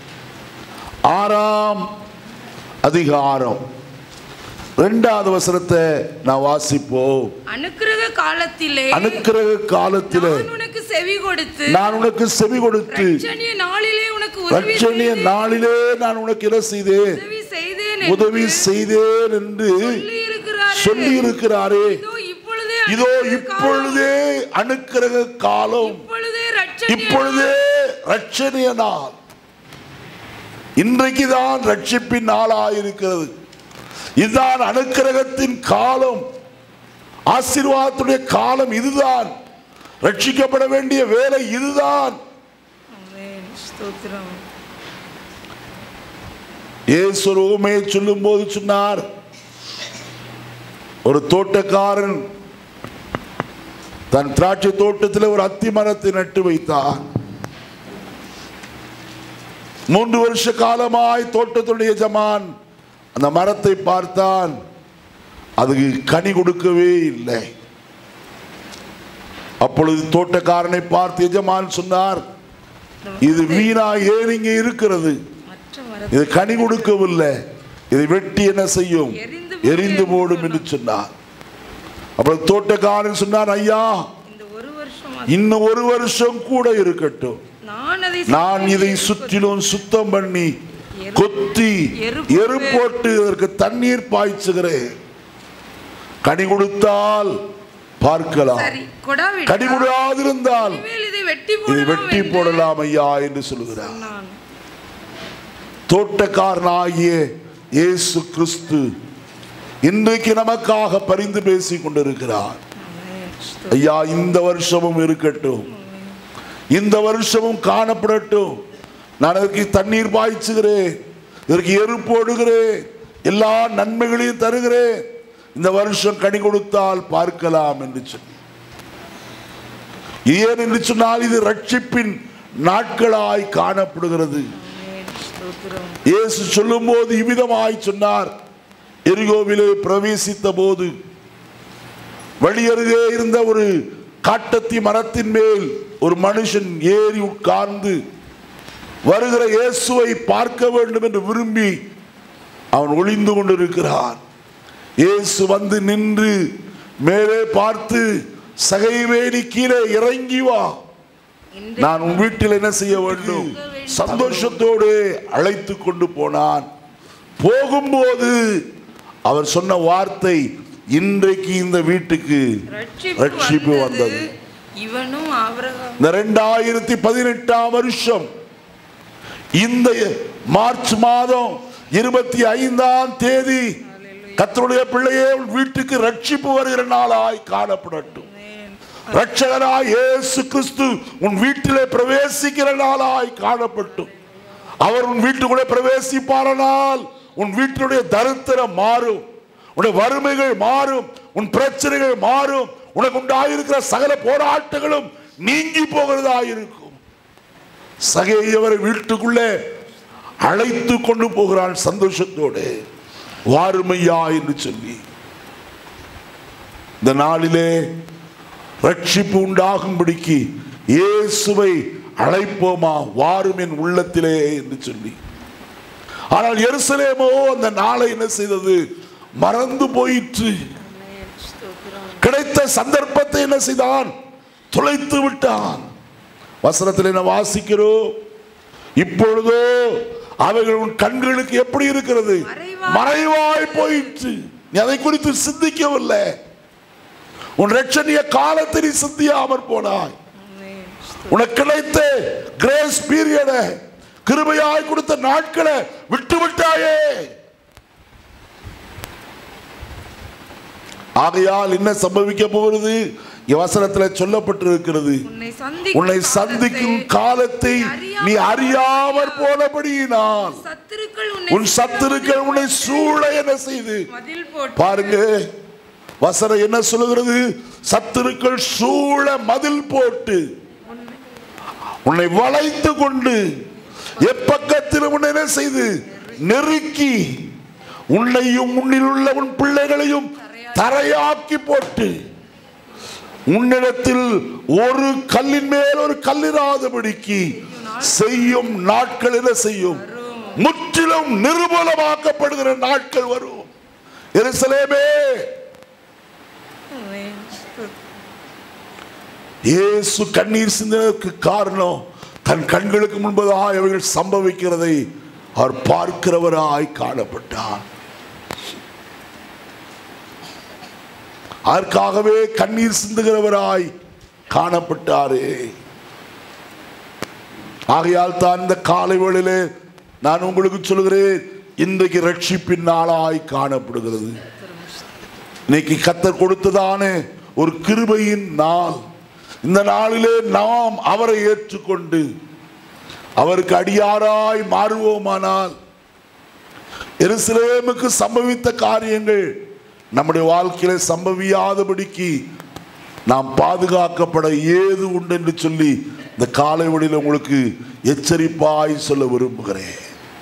ஆறாம் அதிகாரம் ரெண்டாவது வசனத்தை நான் வாசிப்போம் அனுக்கிரக காலத்திலே அனுக்கிரக காலத்திலே நான் உனக்கு செவி கொடுத்து நான் உனக்கு செவி கொடுத்து ரட்சணிய நாளிலே உனக்கு உதவி ரட்சணிய செய்தேன். நாளிலே நான் உனக்கு என்ன செய்தேன் உதவி செய்தேன் உதவி என்று செய்தேன் என்று சொல்லி இருக்கிறாரே சொல்லி இருக்கிறாரே இதோ இப்பொழுதே இதோ அனுக்கிரக காலம். இப்பொழுதே அனுக்கிரக காலம் இப்பொழுதே ரட்சணிய இப்பொழுதே ரட்சணிய நாள் இன்றைக்கு தான் ரட்சிப்பின் நாளாயிருக்கிறது இதுதான் அனுக்கிரகத்தின் காலம் ஆசீர்வாதத்துடைய காலம் இதுதான் ரட்சிக்கப்பட வேண்டிய வேலை இதுதான் ஆமென். ஸ்தோத்திரம் இயேசு ஒரு உவமையை சொல்லும்போது சொன்னார் ஒரு தோட்டக்காரன் தன் திராட்சை தோட்டத்தில் ஒரு அத்தி மரத்தை நட்டு வைத்தான் மூன்று வருஷ காலமாய் தோட்டத்துடைய எஜமான் அந்த மரத்தை பார்த்தான் அதுக்கு கனி கொடுக்கவே இல்லை அப்பொழுது தோட்டக்காரனை பார்த்து எஜமான் சொன்னார் இது வீணா ஏன் இங்கே இருக்கிறது மற்ற மர இது கனி கொடுக்கவில்லை இதை வெட்டி என்ன செய்யும் எரிந்து எரிந்து போடும் என்று சொன்னார் அப்புறம் தோட்டக்காரன் சொன்னார் ஐயா இந்த ஒரு வருஷம் இன்னும் ஒரு வருஷம் கூட இருக்கட்டும் நான் அதை நான் இதை சுற்றிலும் சுத்தம் பண்ணி கொத்தி எரு எரு போட்டு இதற்கு தண்ணீர் பாய்ச்சுகிறேன் கனி கொடுத்தால் பார்க்கலாம் சரி கொடாவிட்டால் கனி கொடுக்காதிருந்தால் இனிமேல் இதை வெட்டி இதை போடலாம் வெட்டி என்று போடலாம் ஐயா என்று சொல்கிறார் சொன்னான். தோட்டக்காரனாகிய இயேசு கிறிஸ்து இன்றைக்கு நமக்காக பரிந்து பேசிக் கொண்டிருக்கிறார் ஆமென். ஐயா இந்த வருஷமும் இருக்கட்டும் இந்த வருஷமும் காணப்படட்டும் நான் அதற்கு தண்ணீர் பாய்ச்சுகிறேன் இதற்கு எரு போடுகிறேன் எல்லா நன்மைகளையும் தருகிறேன் இந்த வருஷம் கனி கொடுத்தால் பார்க்கலாம் என்று சொன்னார் ஏன் என்று சொன்னால் இது ரட்சிப்பின் நாட்களாய் காணப்படுகிறது ஆமென். ஸ்தோத்திரம் இயேசு சொல்லும்போது இவ்விதமாய் சொன்னார் எரிகோவிலே பிரவேசித்த போது வழியருகே இருந்த ஒரு காட்டத்தி மரத்தின் மேல் ஒரு மனுஷன் ஏறி உட்கார்ந்து வருகிற இயேசுவை பார்க்க வேண்டும் என்று விரும்பி அவன் ஒளிந்து கொண்டிருக்கிறான் இயேசு வந்து நின்று மேலே பார்த்து சகைவேணி கீழே இறங்கி வா நான் உன் வீட்டில் என்ன செய்ய வேண்டும் சந்தோஷத்தோடு அழைத்து கொண்டு போனான் போகும்போது அவர் சொன்ன வார்த்தை இன்றைக்கு இந்த வீட்டுக்கு ரட்சிப்பு ரட்சிப்பு வந்தது. வந்தது இவனும் ஆபிரகாம் இந்த ரெண்டாயிரத்தி பதினெட்டாம் வருஷம் இந்த மார்ச் மாதம் இருபத்தி ஐந்தாம் தேதி கர்த்தருடைய பிள்ளையே உன் வீட்டுக்கு ரட்சிப்பு வருகிற நாளாய் காணப்படட்டும் ரட்சகராய் இயேசு கிறிஸ்து உன் வீட்டிலே பிரவேசிக்கிற நாளாய் காணப்பட்டும் அவர் உன் வீட்டுக்குள்ளே பிரவேசிப்பாரனால் உன் வீட்டினுடைய தரித்திரம் மாறும் உன்னுடைய வறுமைகள் மாறும் உன் பிரச்சனைகள் மாறும் உனக்கு உண்டாயிருக்கிற சகல போராட்டங்களும் நீங்கி போகிறதா இருக்கும் சகையவரை வீட்டுக்குள்ளே அழைத்து கொண்டு போகிறான் சந்தோஷத்தோடு வாருமையா என்று சொல்லி இந்த நாளிலே ரட்சிப்பு உண்டாகும்படிக்கு இயேசுவை அழைப்போமா வாரும் என் உள்ளத்திலே என்று சொல்லி ஆனால் எருசலேமோ அந்த நாளை என்ன செய்தது மறந்து போயிற்று கிடைத்த சந்தர்ப்பத்தை என்ன செய்தான் தொலைத்து விட்டான் வசனத்தில் என்ன வாசிக்கிறோம் இப்பொழுதோ அவைகள் உன் கண்களுக்கு எப்படி இருக்கிறது மறைவாய் மறைவாய் போயிற்று நீ அதை குறித்து சிந்திக்கவில்லை உன் ரட்சணிய காலத்தை நீ சிந்தியாமற் போனாய் உனக்கு கிடைத்த கிரேஸ் பீரியட கிருபையாய் கொடுத்த நாட்களை விட்டு விட்டாயே ஆகையால் என்ன சம்பவிக்க போகிறது இங்க வசனத்துல சொல்லப்பட்டிருக்கிறது உன்னை சந்திக்கும் உன்னை சந்திக்கும் காலத்தை நீ அறியாமற் போனபடியினால் சத்துருக்கள் உன் சத்துருக்கள் உன்னை சூழ என்ன செய்து மதில் போட்டு பாருங்க வசனம் என்ன சொல்லுகிறது சத்துருக்கள் சூழ மதில் போட்டு உன்னை வளைத்து கொண்டு எப்பக்கத்திலும் உன்னை என்ன செய்து நெருக்கி உன்னையும் உன்னில் உள்ள உன் பிள்ளைகளையும் தரையாக்கி போட்டு உன்னிடத்தில் ஒரு கல்லின் மேல் ஒரு கல்லிராதபடிக்கு செய்யும் நாட்கள் என்ன செய்யும் முற்றிலும் நிர்மூலமாக்கப்படுகிற நாட்கள் வரும் எருசலேமே இயேசு கண்ணீர் சிந்தனருக்கு காரணம் தன் கண்களுக்கு முன்பதாக அவைகள் சம்பவிக்கிறதை அவர் பார்க்கிறவராய் காணப்பட்டார் அதற்காகவே கண்ணீர் சிந்துகிறவராய் காணப்பட்டாரே ஆகையால் தான் இந்த காலை வேளையிலே நான் உங்களுக்கு சொல்கிறேன் இன்றைக்கு ரட்சிப்பின் நாளாய் காணப்படுகிறது இன்னைக்கு கத்தர் கொடுத்ததான ஒரு கிருபையின் நாள் இந்த நாளிலே நாம் அவரை ஏற்றுக்கொண்டு அவருக்கு அடியாராய் மாறுவோமானால் எருசலேமுக்கு சம்பவித்த காரியங்கள் நம்முடைய வாழ்க்கையில சம்பவியாதபடிக்கு நாம் பாதுகாக்கப்பட ஏது உண்டு என்று சொல்லி இந்த காலை வழியில் உங்களுக்கு எச்சரிப்பாய் சொல்ல விரும்புகிறேன்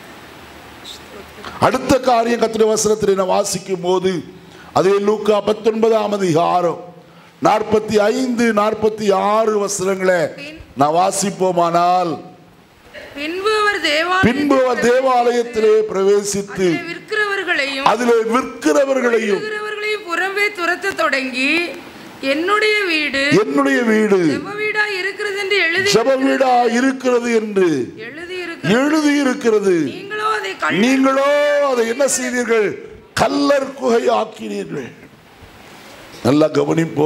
அடுத்த காரியம் கத்திர வசனத்தில் நான் வாசிக்கும் போது அதே லூக்கா பத்தொன்பதாம் அதிகாரம் நாற்பத்தி ஐந்து நாற்பத்தி ஆறு வசனங்களை நான் வாசிப்போமானால் பின்பு அவர் தேவாலயத்தில் பின்பு அவர் தேவாலயத்திலே பிரவேசித்து அதிலே விற்கிறவர்களையும் அதிலே விற்கிறவர்களையும் விற்கிறவர்களையும் புறம்பே துரத்த தொடங்கி என்னுடைய வீடு என்னுடைய வீடு ஜெப வீடா இருக்கிறது என்று எழுதி ஜெப வீடா இருக்கிறது என்று எழுதி இருக்கிறது எழுதி இருக்கிறது நீங்களோ அதை கல் நீங்களோ அதை என்ன செய்தீர்கள் கல்லர் குகை ஆக்கினீர்கள் நல்லா கவனிப்போ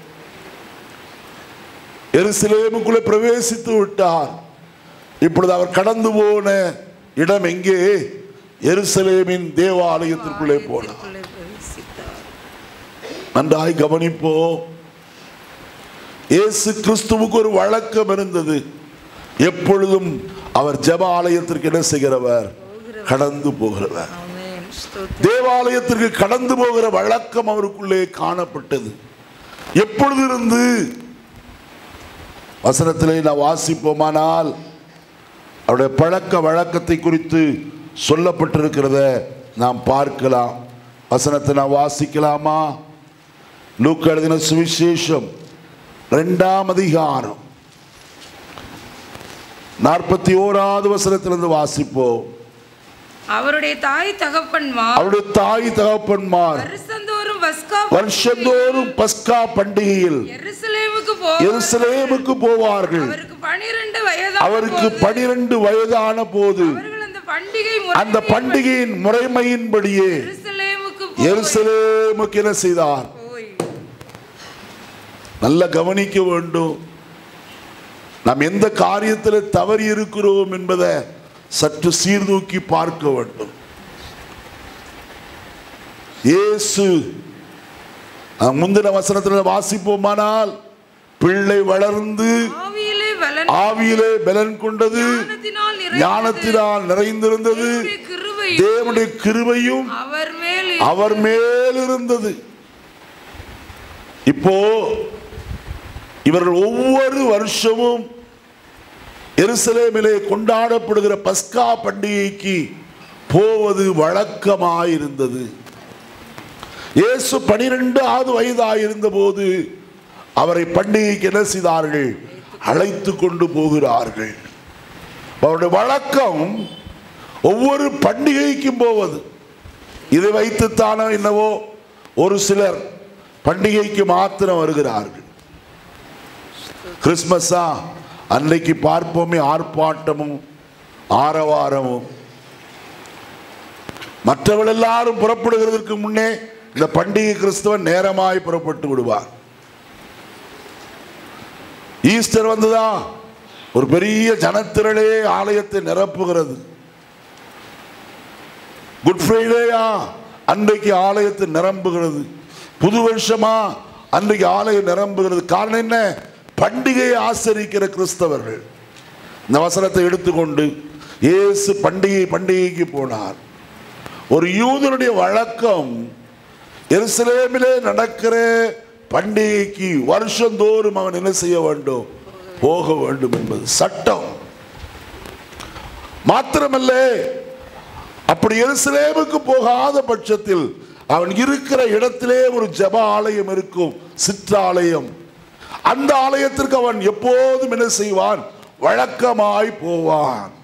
எருசலேமுக்குள்ளே பிரவேசித்து விட்டார் இப்பொழுது அவர் கடந்து போன இடம் எங்கே எருசலேமின் தேவாலயத்திற்குள்ளே போனார் உள்ளே பிரவேசித்தார். நன்றாய் கவனிப்போ இயேசு கிறிஸ்துவுக்கு ஒரு வழக்கம் இருந்தது எப்பொழுதும் அவர் ஜெப ஆலயத்திற்கு என்ன செய்கிறவர் கடந்து போகிறவர் ஆமென். ஸ்தோத்திரம். தேவாலயத்திற்கு கடந்து போகிற வழக்கம் அவருக்குள்ளே காணப்பட்டது எப்பொழுது இருந்து வசனத்திலே நான் வாசிப்போமானால் அவருடைய பழக்க வழக்கத்தை குறித்து சொல்லப்பட்டிருக்கிறத நாம் பார்க்கலாம் வசனத்தை நான் வாசிக்கலாமா லூக்கா எழுதின சுவிசேஷம் ரெண்டாம் அதிகாரம் நாற்பத்தி ஓராவது வசனத்திலிருந்து வாசிப்போம் அவருடைய தாய் தகப்பன்மார் அவருடைய தாய் தகப்பன்மார் வருஷந்தோறும் பஸ்கா வருஷந்தோறும் பஸ்கா பண்டிகையில் எருசலேமுக்கு போ எருசலேமுக்கு போவார்கள் அவருக்கு பனிரெண்டு வயதான அவருக்கு போது பனிரெண்டு வயதான போது அவர்கள் அந்த பண்டிகை அந்த பண்டிகையின் முறைமையின்படியே எருசலேமுக்கு போய் எருசலேமுக்கு என்ன செய்தார் போய் நல்ல கவனிக்க வேண்டும் நாம் எந்த காரியத்தில் தவறி இருக்கிறோம் என்பதை சற்று சீர்தூக்கி பார்க்க வேண்டும் இயேசு அஹ், முந்தின வசனத்தில் வாசிப்போமானால் பிள்ளை வளர்ந்து ஆவியிலே பலன் ஆவியிலே பலன் கொண்டது ஞானத்தினால் நிறைந்தது. ஞானத்தினால் நிறைந்திருந்தது தேவனுடைய கிருபையும் தேவனுடைய கிருபையும் அவர் மேல் அவர் மேல் இருந்தது இப்போ இவர்கள் ஒவ்வொரு வருஷமும் எருசலேமிலே கொண்டாடப்படுகிற பஸ்கா பண்டிகைக்கு போவது வழக்கமாயிருந்தது இயேசு பனிரெண்டு ஆவது வயதாயிருந்த போது அவரை பண்டிகைக்கு என்ன செய்தார்கள் அழைத்து கொண்டு போகிறார்கள் அவருடைய வழக்கம் ஒவ்வொரு பண்டிகைக்கும் போவது இதை வைத்துத்தானோ என்னவோ ஒரு சிலர் பண்டிகைக்கு மாத்திரம் வருகிறார்கள் கிறிஸ்மஸா அன்னைக்கு பார்ப்போமே ஆர்ப்பாட்டமும் ஆரவாரமும் மற்றவர்கள் எல்லாரும் புறப்படுகிறதற்கு முன்னே இந்த பண்டிகை கிறிஸ்தவன் நேரமாய் புறப்பட்டு விடுவார் ஈஸ்டர் வந்ததா ஒரு பெரிய ஜனத்திரளே ஆலயத்தை நிரப்புகிறது குட் ஃப்ரைடேயா அன்றைக்கு ஆலயத்தை நிரம்புகிறது புது வருஷமா அன்றைக்கு ஆலயம் நிரம்புகிறது காரணம் என்ன பண்டிகையை ஆசரிக்கிற கிறிஸ்தவர்கள் இந்த வசனத்தை எடுத்துக்கொண்டு இயேசு பண்டிகை பண்டிகைக்கு போனார் ஒரு யூதனுடைய வழக்கம் எருசலேமிலே நடக்கிற பண்டிகைக்கு வருஷந்தோறும் அவன் என்ன செய்ய வேண்டும் போக வேண்டும் என்பது சட்டம் மாத்திரமல்ல அப்படி எருசலேமுக்கு போகாத பட்சத்தில் அவன் இருக்கிற இடத்திலே ஒரு ஜெப ஆலயம் இருக்கும் சிற்றாலயம் அந்த ஆலயத்திற்கு அவன் எப்போதும் என்ன செய்வான் வழக்கமாய் போவான்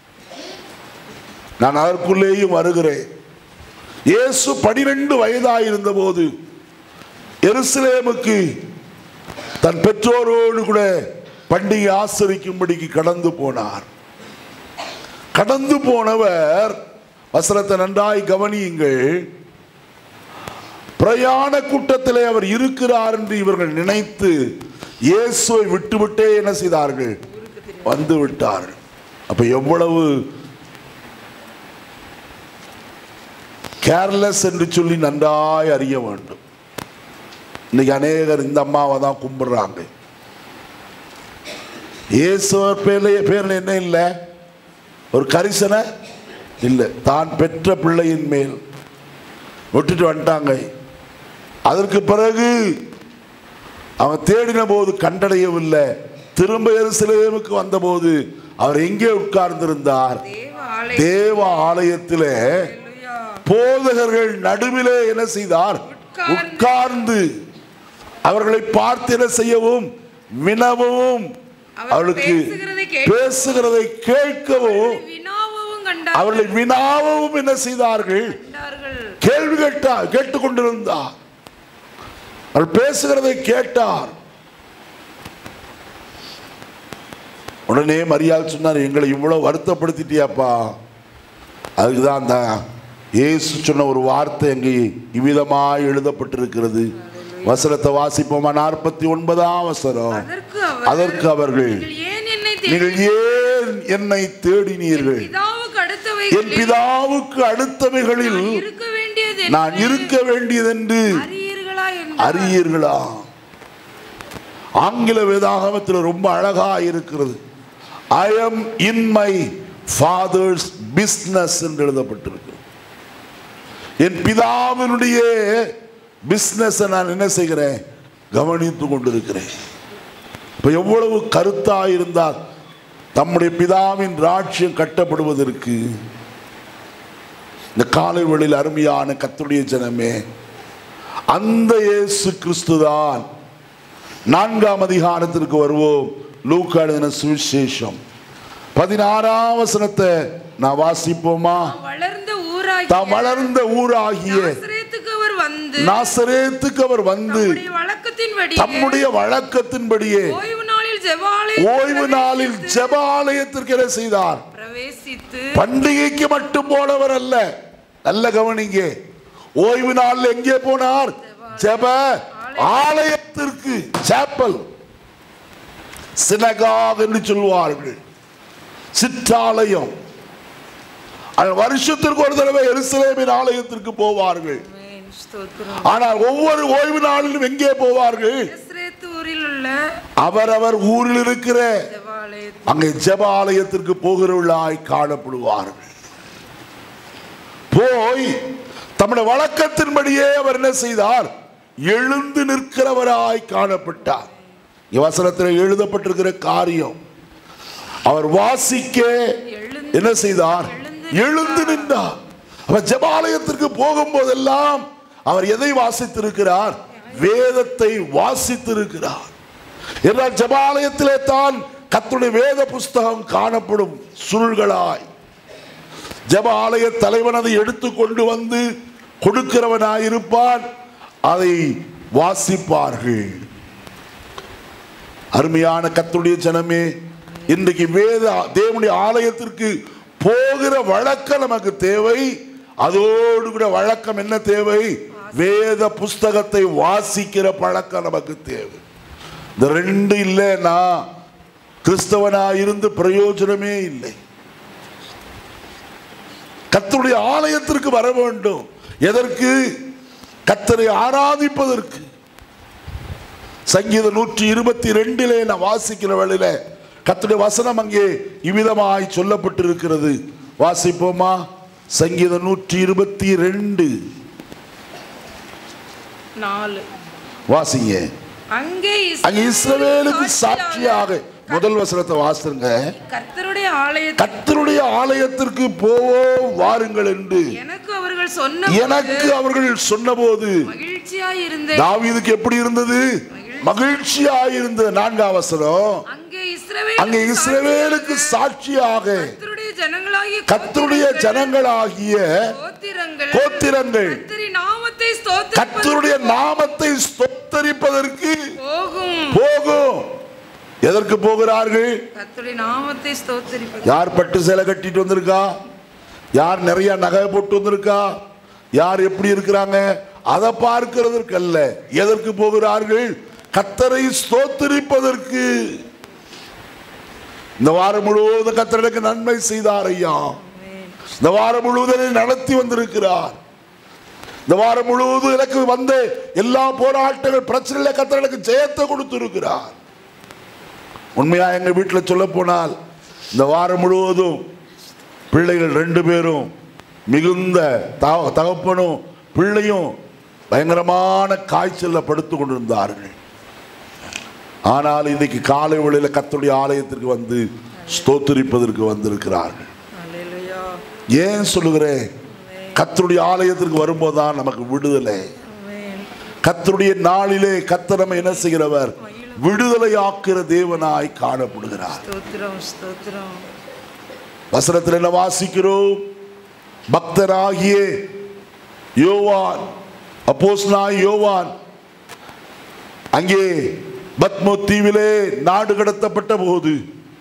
நான் அதற்குள்ளேயும் வருகிறேன் இயேசு பனிரெண்டு வயதாயிருந்த போது எருசலேமுக்கு தன் பெற்றோரோடு கூட பண்டிகை ஆசரிக்கும்படிக்கு கடந்து போனார் கடந்து போனவர் வசனத்தை நன்றாய் கவனியுங்கள் பிரயாண கூட்டத்திலே அவர் இருக்கிறார் என்று இவர்கள் நினைத்து இயேசுவை விட்டுவிட்டே என்ன செய்தார்கள் வந்து விட்டார்கள் அப்ப எவ்வளவு கேர்லெஸ் என்று சொல்லி நன்றாய் அறிய வேண்டும் இன்னைக்கு அநேகர் இந்த அம்மாவை தான் கும்பிடுறாங்க இயேசுவர் பேர்ல பேர்ல என்ன இல்லை ஒரு கரிசனை இல்லை தான் பெற்ற பிள்ளையின் மேல் விட்டுட்டு வந்துட்டாங்க அதற்கு பிறகு அவன் தேடின போது கண்டடையவில்லை திரும்ப எருசலேமுக்கு வந்தபோது அவர் எங்கே உட்கார்ந்திருந்தார் தேவ ஆலயம் தேவ ஆலயத்திலே அல்லேலூயா. போதகர்கள் நடுவிலே என்ன செய்தார் உட்கார்ந்து. உட்கார்ந்து அவர்களை பார்த்து என்ன செய்யவும் வினவும் அவர் அவளுக்கு பேசுகிறதை கேட்க- பேசுகிறதை கேட்கவும் வினாவும் கண்டார் அவர்களை வினாவும் என்ன செய்தார்கள் கண்டார்கள் கேள்வி கேட்டார் கேட்டுக்கொண்டிருந்தார் அவள் பேசுகிறதை கேட்டார் உடனே மரியாள் சொன்னார் எங்களை இவ்வளவு வருத்தப்படுத்திட்டியாப்பா அதுக்கு தான் அந்த இயேசு சொன்ன ஒரு வார்த்தை அங்கே இவ்விதமாய் எழுதப்பட்டிருக்கிறது வசனத்தை வாசிப்போமா நாற்பத்தி ஒன்பதாம் வசனம் அதற்கு அவர் அதற்கு அவர்கள் நீங்கள் ஏன் என்னை நீங்கள் தேடி ஏன் என்னை தேடினீர்கள் பிதாவுக்கு என் அடுத்தவைகளில் பிதாவுக்கு அடுத்தவைகளில் நான் இருக்க வேண்டியது நான் இருக்க வேண்டியதென்று அறியீர்களா என்று அறியீர்களா ஆங்கில வேதாகமத்தில் ரொம்ப அழகா இருக்கிறது I am in my father's business என்று எழுதப்பட்டிருக்கு என் பிதாவினுடைய பிஸ்னஸை நான் என்ன செய்கிறேன் கவனித்து கொண்டிருக்கிறேன் இப்போ எவ்வளவு கருத்தா இருந்தால் தம்முடைய பிதாவின் ராட்சியம் கட்டப்படுவதற்கு இந்த காலை வேளையில் அருமையான கத்துடைய ஜனமே அந்த இயேசு கிறிஸ்துதான் நான்காம் அதிகாரத்திற்கு வருவோம் லூக்கா எழுதின சுவிசேஷம் பதினாறாம் வசனத்தை நான் வாசிப்போமா தாம் வளர்ந்த ஊராகி தாம் வளர்ந்த ஊராகிய நாசரேத்துக்கு அவர் வந்து வந்து நாசரேத்துக்கு அவர் வந்து தம்முடைய வழக்கத்தின்படி தம்முடைய வழக்கத்தின்படியே ஓய்வு நாளில் ஜெபாலய ஓய்வு நாளில் ஜெப ஆலயத்திற்கு என்ன செய்தார் பிரவேசித்து பண்டிகைக்கு மட்டும் போனவர் அல்ல நல்ல கவனிங்க ஓய்வு நாளில் எங்கே போனார் ஜெப ஆலயத்திற்கு சேப்பல் சினகாக் என்று சொல்வார்கள் சிற்றாலயம் அது வருஷத்திற்கு ஒரு தடவை எருசலேமின் ஆலயத்திற்கு போவார்கள் ஆமென். ஸ்தோத்திரம் ஆனால் ஒவ்வொரு ஓய்வு நாளிலும் எங்கே போவார்கள் எஸ்ரேத்து ஊரில் உள்ள அவரவர் ஊரில் இருக்கிற ஜெபாலயத்தில் அங்கே ஜெப ஆலயத்திற்கு போகிறவர்களாய் காணப்படுவார்கள் போய் தம்முடைய வழக்கத்தின்படியே அவர் என்ன செய்தார் எழுந்து நிற்கிறவராய் காணப்பட்டார் வசனத்தில் எழுதப்பட்டிருக்கிற காரியம் அவர் வாசிக்க எழுந்து என்ன செய்தார் எழுந்து நின்றார் அவர் ஜெபாலயத்திற்கு போகும்போதெல்லாம் அவர் எதை வாசித்திருக்கிறார் வேதத்தை வாசித்திருக்கிறார் என்றால் ஜெபாலயத்திலே தான் கர்த்தருடைய வேத புஸ்தகம் காணப்படும் சுருள்களாய் ஜெப ஆலய தலைவன் அதை எடுத்து கொண்டு வந்து கொடுக்கிறவனாய் இருப்பான் அதை வாசிப்பார்கள் அருமையான கர்த்தருடைய ஜனமே இன்றைக்கு வேத தேவனுடைய ஆலயத்திற்கு போகிற வழக்கம் நமக்கு தேவை அதோடு கூட வழக்கம் என்ன தேவை வேத புஸ்தகத்தை வாசிக்கிற பழக்கம் நமக்கு தேவை இந்த ரெண்டு இல்லைன்னா கிறிஸ்தவனா இருந்து பிரயோஜனமே இல்லை கர்த்தருடைய ஆலயத்திற்கு வர வேண்டும் எதற்கு கர்த்தரை ஆராதிப்பதற்கு சங்கீதம் நூற்றி இருபத்தி ரெண்டிலே நான் வாசிக்கிற வேளையில கர்த்தருடைய வசனம் அங்கே இவ்விதமாய் சொல்லப்பட்டிருக்கிறது வாசிப்போமா சங்கீதம் நூற்றி இருபத்தி ரெண்டு நாலு வாசிங்க அங்கே அங்க இஸ்ரவேலுக்கு சாட்சியாக முதல் வசனத்தை வாசிருங்க கர்த்தருடைய ஆலயத்தில் கர்த்தருடைய ஆலயத்திற்கு போவோம் வாருங்கள் என்று எனக்கு அவர்கள் சொன்ன எனக்கு அவர்கள் சொன்னபோது மகிழ்ச்சியாய் இருந்தேன் தாவீதுக்கு எப்படி இருந்தது மகிழ்ச்சியாக இருந்தது நான்காம் வசனம் அங்கே இஸ்ரவேல் அங்கே இஸ்ரவேலுக்கு சாட்சியாக கர்த்தருடைய ஜனங்களாகிய கர்த்தருடைய ஜனங்களாகிய கோத்திரங்கள் கோத்திரங்கள் கர்த்தரின் நாமத்தை ஸ்தோத்திர கர்த்தருடைய நாமத்தை ஸ்தோத்தரிப்பதற்கு போகும் போகும் எதற்கு போகிறார்கள் கர்த்தருடைய நாமத்தை ஸ்தோத்தரிப்பது யார் பட்டு சேலை கட்டிட்டு வந்திருக்கா யார் நிறைய நகை போட்டு வந்திருக்கா யார் எப்படி இருக்கிறாங்க அதை பார்க்கிறதற்கு அல்ல எதற்கு போகிறார்கள் கத்தரை ஸ்தோத்திரிப்பதற்கு இந்த வாரம் முழுவதும் கத்தருக்கு நன்மை செய்தார் ஐயா இந்த வாரம் முழுவதும் என்னை நடத்தி வந்திருக்கிறார் இந்த வாரம் முழுவதும் எனக்கு வந்த எல்லா போராட்டங்கள் பிரச்சனையில கத்தர் எனக்கு ஜெயத்தை கொடுத்திருக்கிறார் உண்மையா எங்க வீட்டில் சொல்ல போனால் இந்த வாரம் முழுவதும் பிள்ளைகள் ரெண்டு பேரும் மிகுந்த த- தகப்பனும் பிள்ளையும் பயங்கரமான காய்ச்சல்ல படுத்து கொண்டிருந்தார்கள் ஆனால் இன்னைக்கு காலை வேளையில கர்த்தருடைய ஆலயத்திற்கு வந்து ஸ்தோத்திரிப்பதற்கு வந்திருக்கிறார்கள் அல்லேலூயா ஏன் சொல்லுகிறேன் கர்த்தருடைய ஆலயத்திற்கு வரும்போதுதான் நமக்கு விடுதலை ஆமென் கர்த்தருடைய நாளிலே கர்த்தர் நம்மை என்ன செய்கிறவர் விடுதலை ஆக்குற தேவனாய் காணப்படுகிறார் ஸ்தோத்திரம் ஸ்தோத்திரம் வசனத்தில் என்ன வாசிக்கிறோம் பக்தராகிய யோவான் அப்போஸ்தலனாகிய யோவான் அங்கே பத்மோ தீவிலே நாடு கடத்தப்பட்ட போது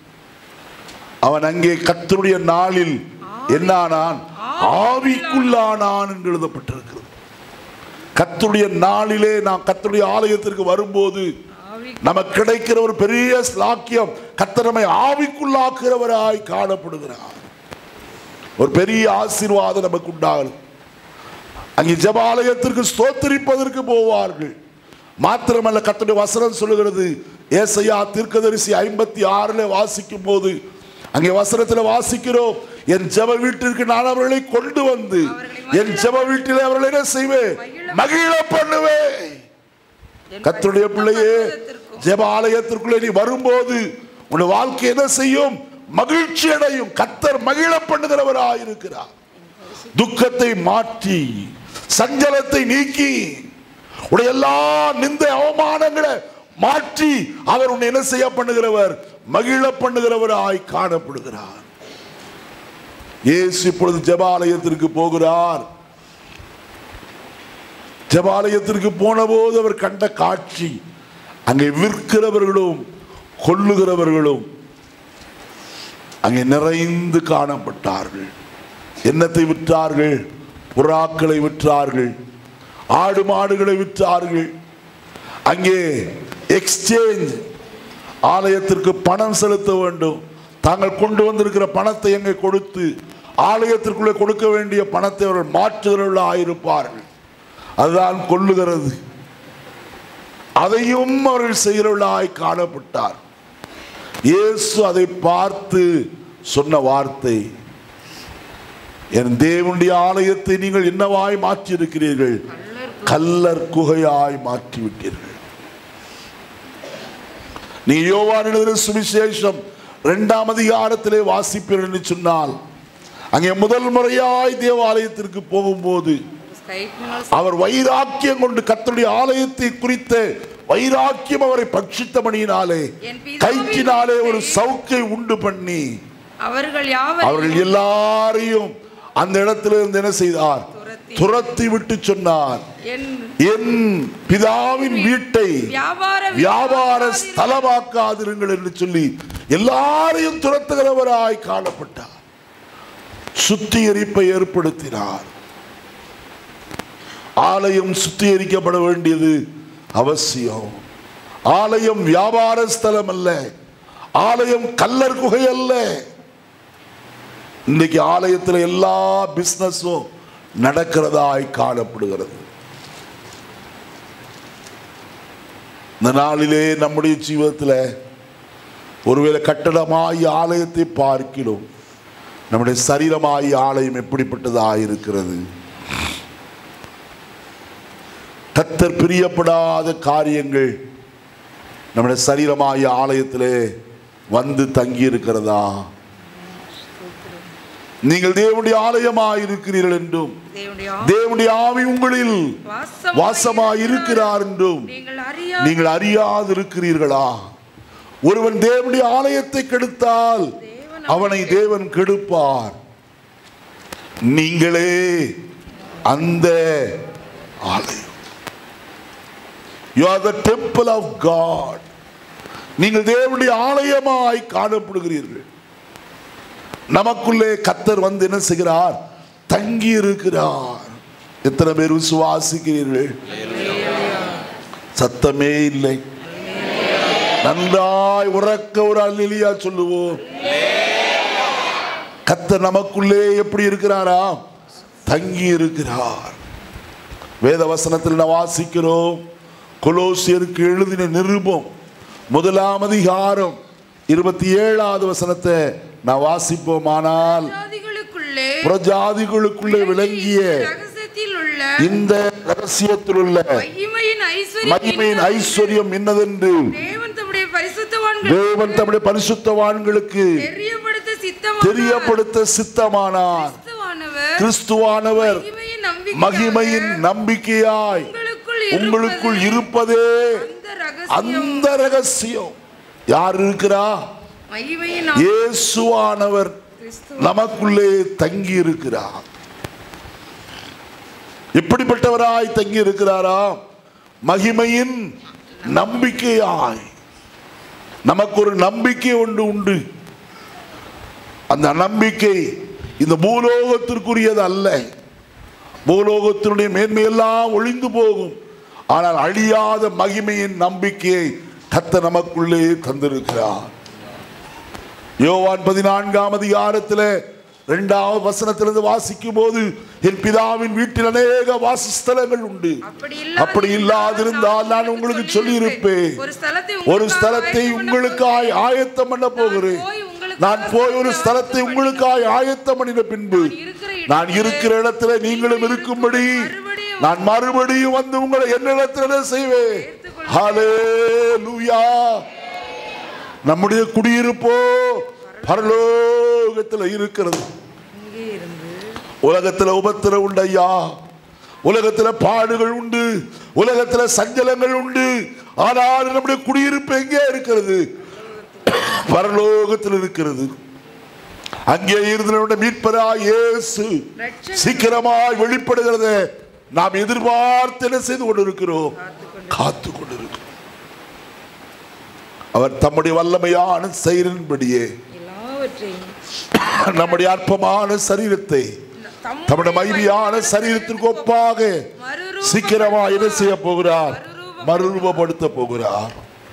அவன் அங்கே கர்த்தருடைய நாளில் என்னானான் ஆவிக்குள்ளானான் என்று எழுதப்பட்டிருக்கிறது கர்த்தருடைய நாளிலே நாம் கர்த்தருடைய ஆலயத்திற்கு வரும்போது ஆவி நமக்கு கிடைக்கிற ஒரு பெரிய ஸ்லாக்கியம் கத்தரமை ஆவிக்குள்ளாக்குறவராய் காணப்படுகிறார் ஒரு பெரிய ஆசீர்வாதம் நமக்கு உண்டாகும் அங்கே ஜெபாலயத்திற்கு ஸ்தோத்திரிப்பதற்கு போவார்கள் மாத்திரமல்ல கர்த்தருடைய வசனம் சொல்லுகிறது ஏசையா தீர்க்கதரிசி ஐம்பத்தி ஆறுல வாசிக்கும் போது அங்கே வசனத்தில் வாசிக்கிறோம் என் ஜெப வீட்டிற்கு நான் அவர்களை கொண்டு வந்து என் ஜெப வீட்டிலே அவர்களை என்ன செய்வேன் மகிழ பண்ணுவேன் என் கர்த்தருடைய பிள்ளையே பரிசுத்த ஜெப ஆலயத்திற்குள்ளே நீ வரும்போது உன் வாழ்க்கை என்ன செய்யும் மகிழ்ச்சி அடையும் கத்தர் மகிழ பண்ணுகிறவராய் இருக்கிறார் துக்கத்தை மாற்றி சஞ்சலத்தை நீக்கி உடைய எல்லா நிந்த அவமானங்களை மாற்றி அவர் உன்னை என்ன செய்ய பண்ணுகிறவர் மகிழ பண்ணுகிறவராய் காணப்படுகிறார் இயேசு இப்பொழுது ஜெபாலயத்திற்கு போகிறார் ஜபாலயத்திற்கு போனபோது அவர் கண்ட காட்சி அங்கே விற்கிறவர்களும் கொல்லுகிறவர்களும் அங்கே நிறைந்து காணப்பட்டார்கள் என்னத்தை விற்றார்கள் புறாக்களை விற்றார்கள் ஆடு மாடுகளை விற்றார்கள் அங்கே எக்ஸ்சேஞ்ச் ஆலயத்திற்கு பணம் செலுத்த வேண்டும் தாங்கள் கொண்டு வந்திருக்கிற பணத்தை அங்கே கொடுத்து ஆலயத்திற்குள்ளே கொடுக்க வேண்டிய பணத்தை அவர்கள் மாற்றுகிறவர்களாக ஆயிருப்பார்கள் அதுதான் கொல்லுகிறது அதையும் அவர்கள் செய்கிறவர்களாய் காணப்பட்டார் இயேசு அதை பார்த்து சொன்ன வார்த்தை என் தேவனுடைய ஆலயத்தை நீங்கள் என்னவாய் மாற்றி இருக்கிறீர்கள் கல்லர் குகையாய் மாற்றி விட்டீர்கள் நீ யோவான் எழுதின சுவிசேஷம் இரண்டாம் அதிகாரத்திலே வாசிப்பீர்கள் என்று சொன்னால் அங்கே முதல் முறையாய் தேவாலயத்திற்கு போகும்போது அவர் வைராக்கியம் கொண்டு கர்த்தருடைய ஆலயத்தை குறித்த வைராக்கியம் அவரை பட்சித்தபடியினாலே என் பிதாவின் கைக்கினாலே ஒரு வீட்டை சவுக்கை உண்டு பண்ணி அவர்கள் அவர்கள் யாவரையும் எல்லாரையும் அந்த இடத்திலிருந்து என்ன செய்தார் துரத்தி துரத்தி விட்டு சொன்னார் என் என் பிதாவின் வீட்டை வியாபார வியாபார ஸ்தலமாக்காதிருங்கள் என்று சொல்லி எல்லாரையும் துரத்துகிறவராய் காணப்பட்டார் சுத்திகரிப்பை ஏற்படுத்தினார் ஆலயம் சுத்திகரிக்கப்பட வேண்டியது அவசியம் ஆலயம் வியாபார ஸ்தலம் அல்ல ஆலயம் கல்லர் குகை அல்ல இன்னைக்கு ஆலயத்தில் எல்லா பிசினஸும் நடக்கிறதாய் காணப்படுகிறது இந்த நாளிலே நம்முடைய ஜீவிதத்தில் ஒருவேளை கட்டடமாய் ஆலயத்தை பார்க்கிறோம் நம்முடைய சரீரமாய் ஆலயம் எப்படிப்பட்டதாய் இருக்கிறது கத்தர் பிரியப்படாத காரியங்கள் நம்முடைய சரீரமாய் ஆலயத்திலே வந்து தங்கி இருக்கிறதா நீங்கள் தேவனுடைய ஆலயமாய் இருக்கிறீர்கள் என்றும் தேவனுடைய தேவனுடைய ஆவி உங்களில் வாசமாய் வாசமாய் இருக்கிறார் என்றும் நீங்கள் அறியா நீங்கள் அறியாது இருக்கிறீர்களா ஒருவன் தேவனுடைய ஆலயத்தை கெடுத்தால் அவனை தேவன் கெடுப்பார் நீங்களே அந்த ஆலயம் you are the temple of God நீங்கள் தேவனுடைய ஆலயமாய் காணப்படுகிறீர்கள் நமக்குள்ளே கத்தர் வந்து என்ன செய்கிறார் தங்கி இருக்கிறார் எத்தனை பேர் விசுவாசிக்கிறீர்கள் சத்தமே இல்லை நன்றாய் உறக்க ஒரு அல்லிலியா சொல்லுவோம் கத்தர் நமக்குள்ளே எப்படி இருக்கிறாரா தங்கி இருக்கிறார் வேத வசனத்தில் நான் வாசிக்கிறோம் கொலோசியருக்கு எழுதின நிருபம் முதலாம் அதிகாரம் இருபத்தி ஏழாவது வசனத்தை நான் வாசிப்போமானால் ஜாதிகளுக்குள்ளே புறஜாதிகளுக்குள்ளே விளங்கிய ரகசியத்தில் உள்ள இந்த ரகசியத்தில் உள்ள மகிமையின் ஐஸ்வர்யம் மகிமையின் ஐஸ்வர்யம் என்னதென்று தேவன் தம்முடைய பரிசுத்தவான்கள் தேவன் தம்முடைய பரிசுத்தவான்களுக்கு தெரியப்படுத்த சித்தமாக தெரியப்படுத்த சித்தமானார் கிறிஸ்துவானவர் கிறிஸ்துவானவர் மகிமையின் நம்பிக்கை மகிமையின் நம்பிக்கையாய் உங்களுக்குள் உங்களுக்குள் இருப்பது இருப்பதே அந்த ரகசியம் அந்த ரகசியம் யார் இருக்கிறா மகிமையின் இயேசுவானவர் கிறிஸ்து நமக்குள்ளே தங்கி இருக்கிறார் எப்படிப்பட்டவராய் தங்கி இருக்கிறாரா மகிமையின் நம்பிக்கையாய் நமக்கு ஒரு நம்பிக்கை ஒன்று உண்டு அந்த நம்பிக்கை இந்த பூலோகத்திற்குரியது அல்ல பூலோகத்தினுடைய மேன்மையெல்லாம் ஒளிந்து போகும் ஆனால் அழியாத மகிமையின் நம்பிக்கையை கத்த நமக்குள்ளே தந்திருக்கிறார் யோவான் பதினான்காம் அதிகாரத்தில் இரண்டாவது வசனத்திலிருந்து வாசிக்கும் போது என் பிதாவின் வீட்டில் அநேக வாசஸ்தலங்கள் உண்டு அப்படி அப்படி இல்லாதிருந்தால் நான் உங்களுக்கு சொல்லியிருப்பேன் ஒரு ஸ்தலத்தை ஒரு ஸ்தலத்தை உங்களுக்காய் ஆயத்தம் பண்ண போகிறேன் நான் போய் ஒரு ஸ்தலத்தை உங்களுக்காய் ஆயத்தம் பண்ணின பின்பு நான் இருக்கிற இடத்துல நீங்களும் இருக்கும்படி நான் மறுபடியும் வந்து உங்களை என்னிடத்துல செய்வேன் ஹalleluya நம்முடைய குடியிருப்போ பரலோகத்தில் இருக்கிறது இங்கே இருந்து உலகத்துல உபத்திரம் உண்டு ஐயா உலகத்துல பாடுகள் உண்டு உலகத்துல சஞ்சலங்கள் உண்டு ஆனால் நம்முடைய குடியிருப்பு எங்கே இருக்கிறது பரலோகத்தில் இருக்கிறது அங்கே இருந்து நம்முடைய மீட்பரா இயேசு ரட்சகர் சீக்கிரமாய் வெளிப்படுகிறத நாம் எதிர்பார்த்து என்ன செய்து கொண்டிருக்கிறோம் காத்து கொண்டிருக்கிறோம் அவர் தம்முடைய வல்லமையான செயலின்படியே எல்லாவற்றையும் நம்முடைய அற்பமான சரீரத்தை தம்முடைய மைதியான சரீரத்திற்கு ஒப்பாக மறுரூப- சீக்கிரமா என்ன செய்ய போகிறார் மறுரூபப்படுத்த போகிறார்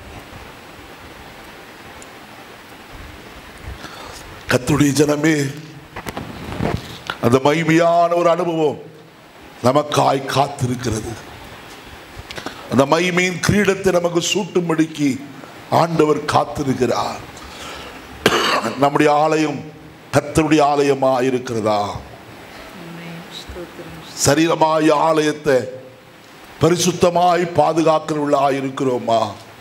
கத்துடைய ஜனமே அந்த மைமையான ஒரு அனுபவம் நமக்காய் காத்திருக்கிறது அந்த மைமையின் கிரீடத்தை நமக்கு சூட்டும்படிக்கு ஆண்டவர் காத்திருக்கிறார் நம்முடைய ஆலயம் கத்தருடைய ஆலயமா இருக்கிறதா ஆமென். ஸ்தோத்திரம். சரீரமாய் ஆலயத்தை பரிசுத்தமாய் பாதுகாக்கிறவர்களாய் இருக்கிறோமா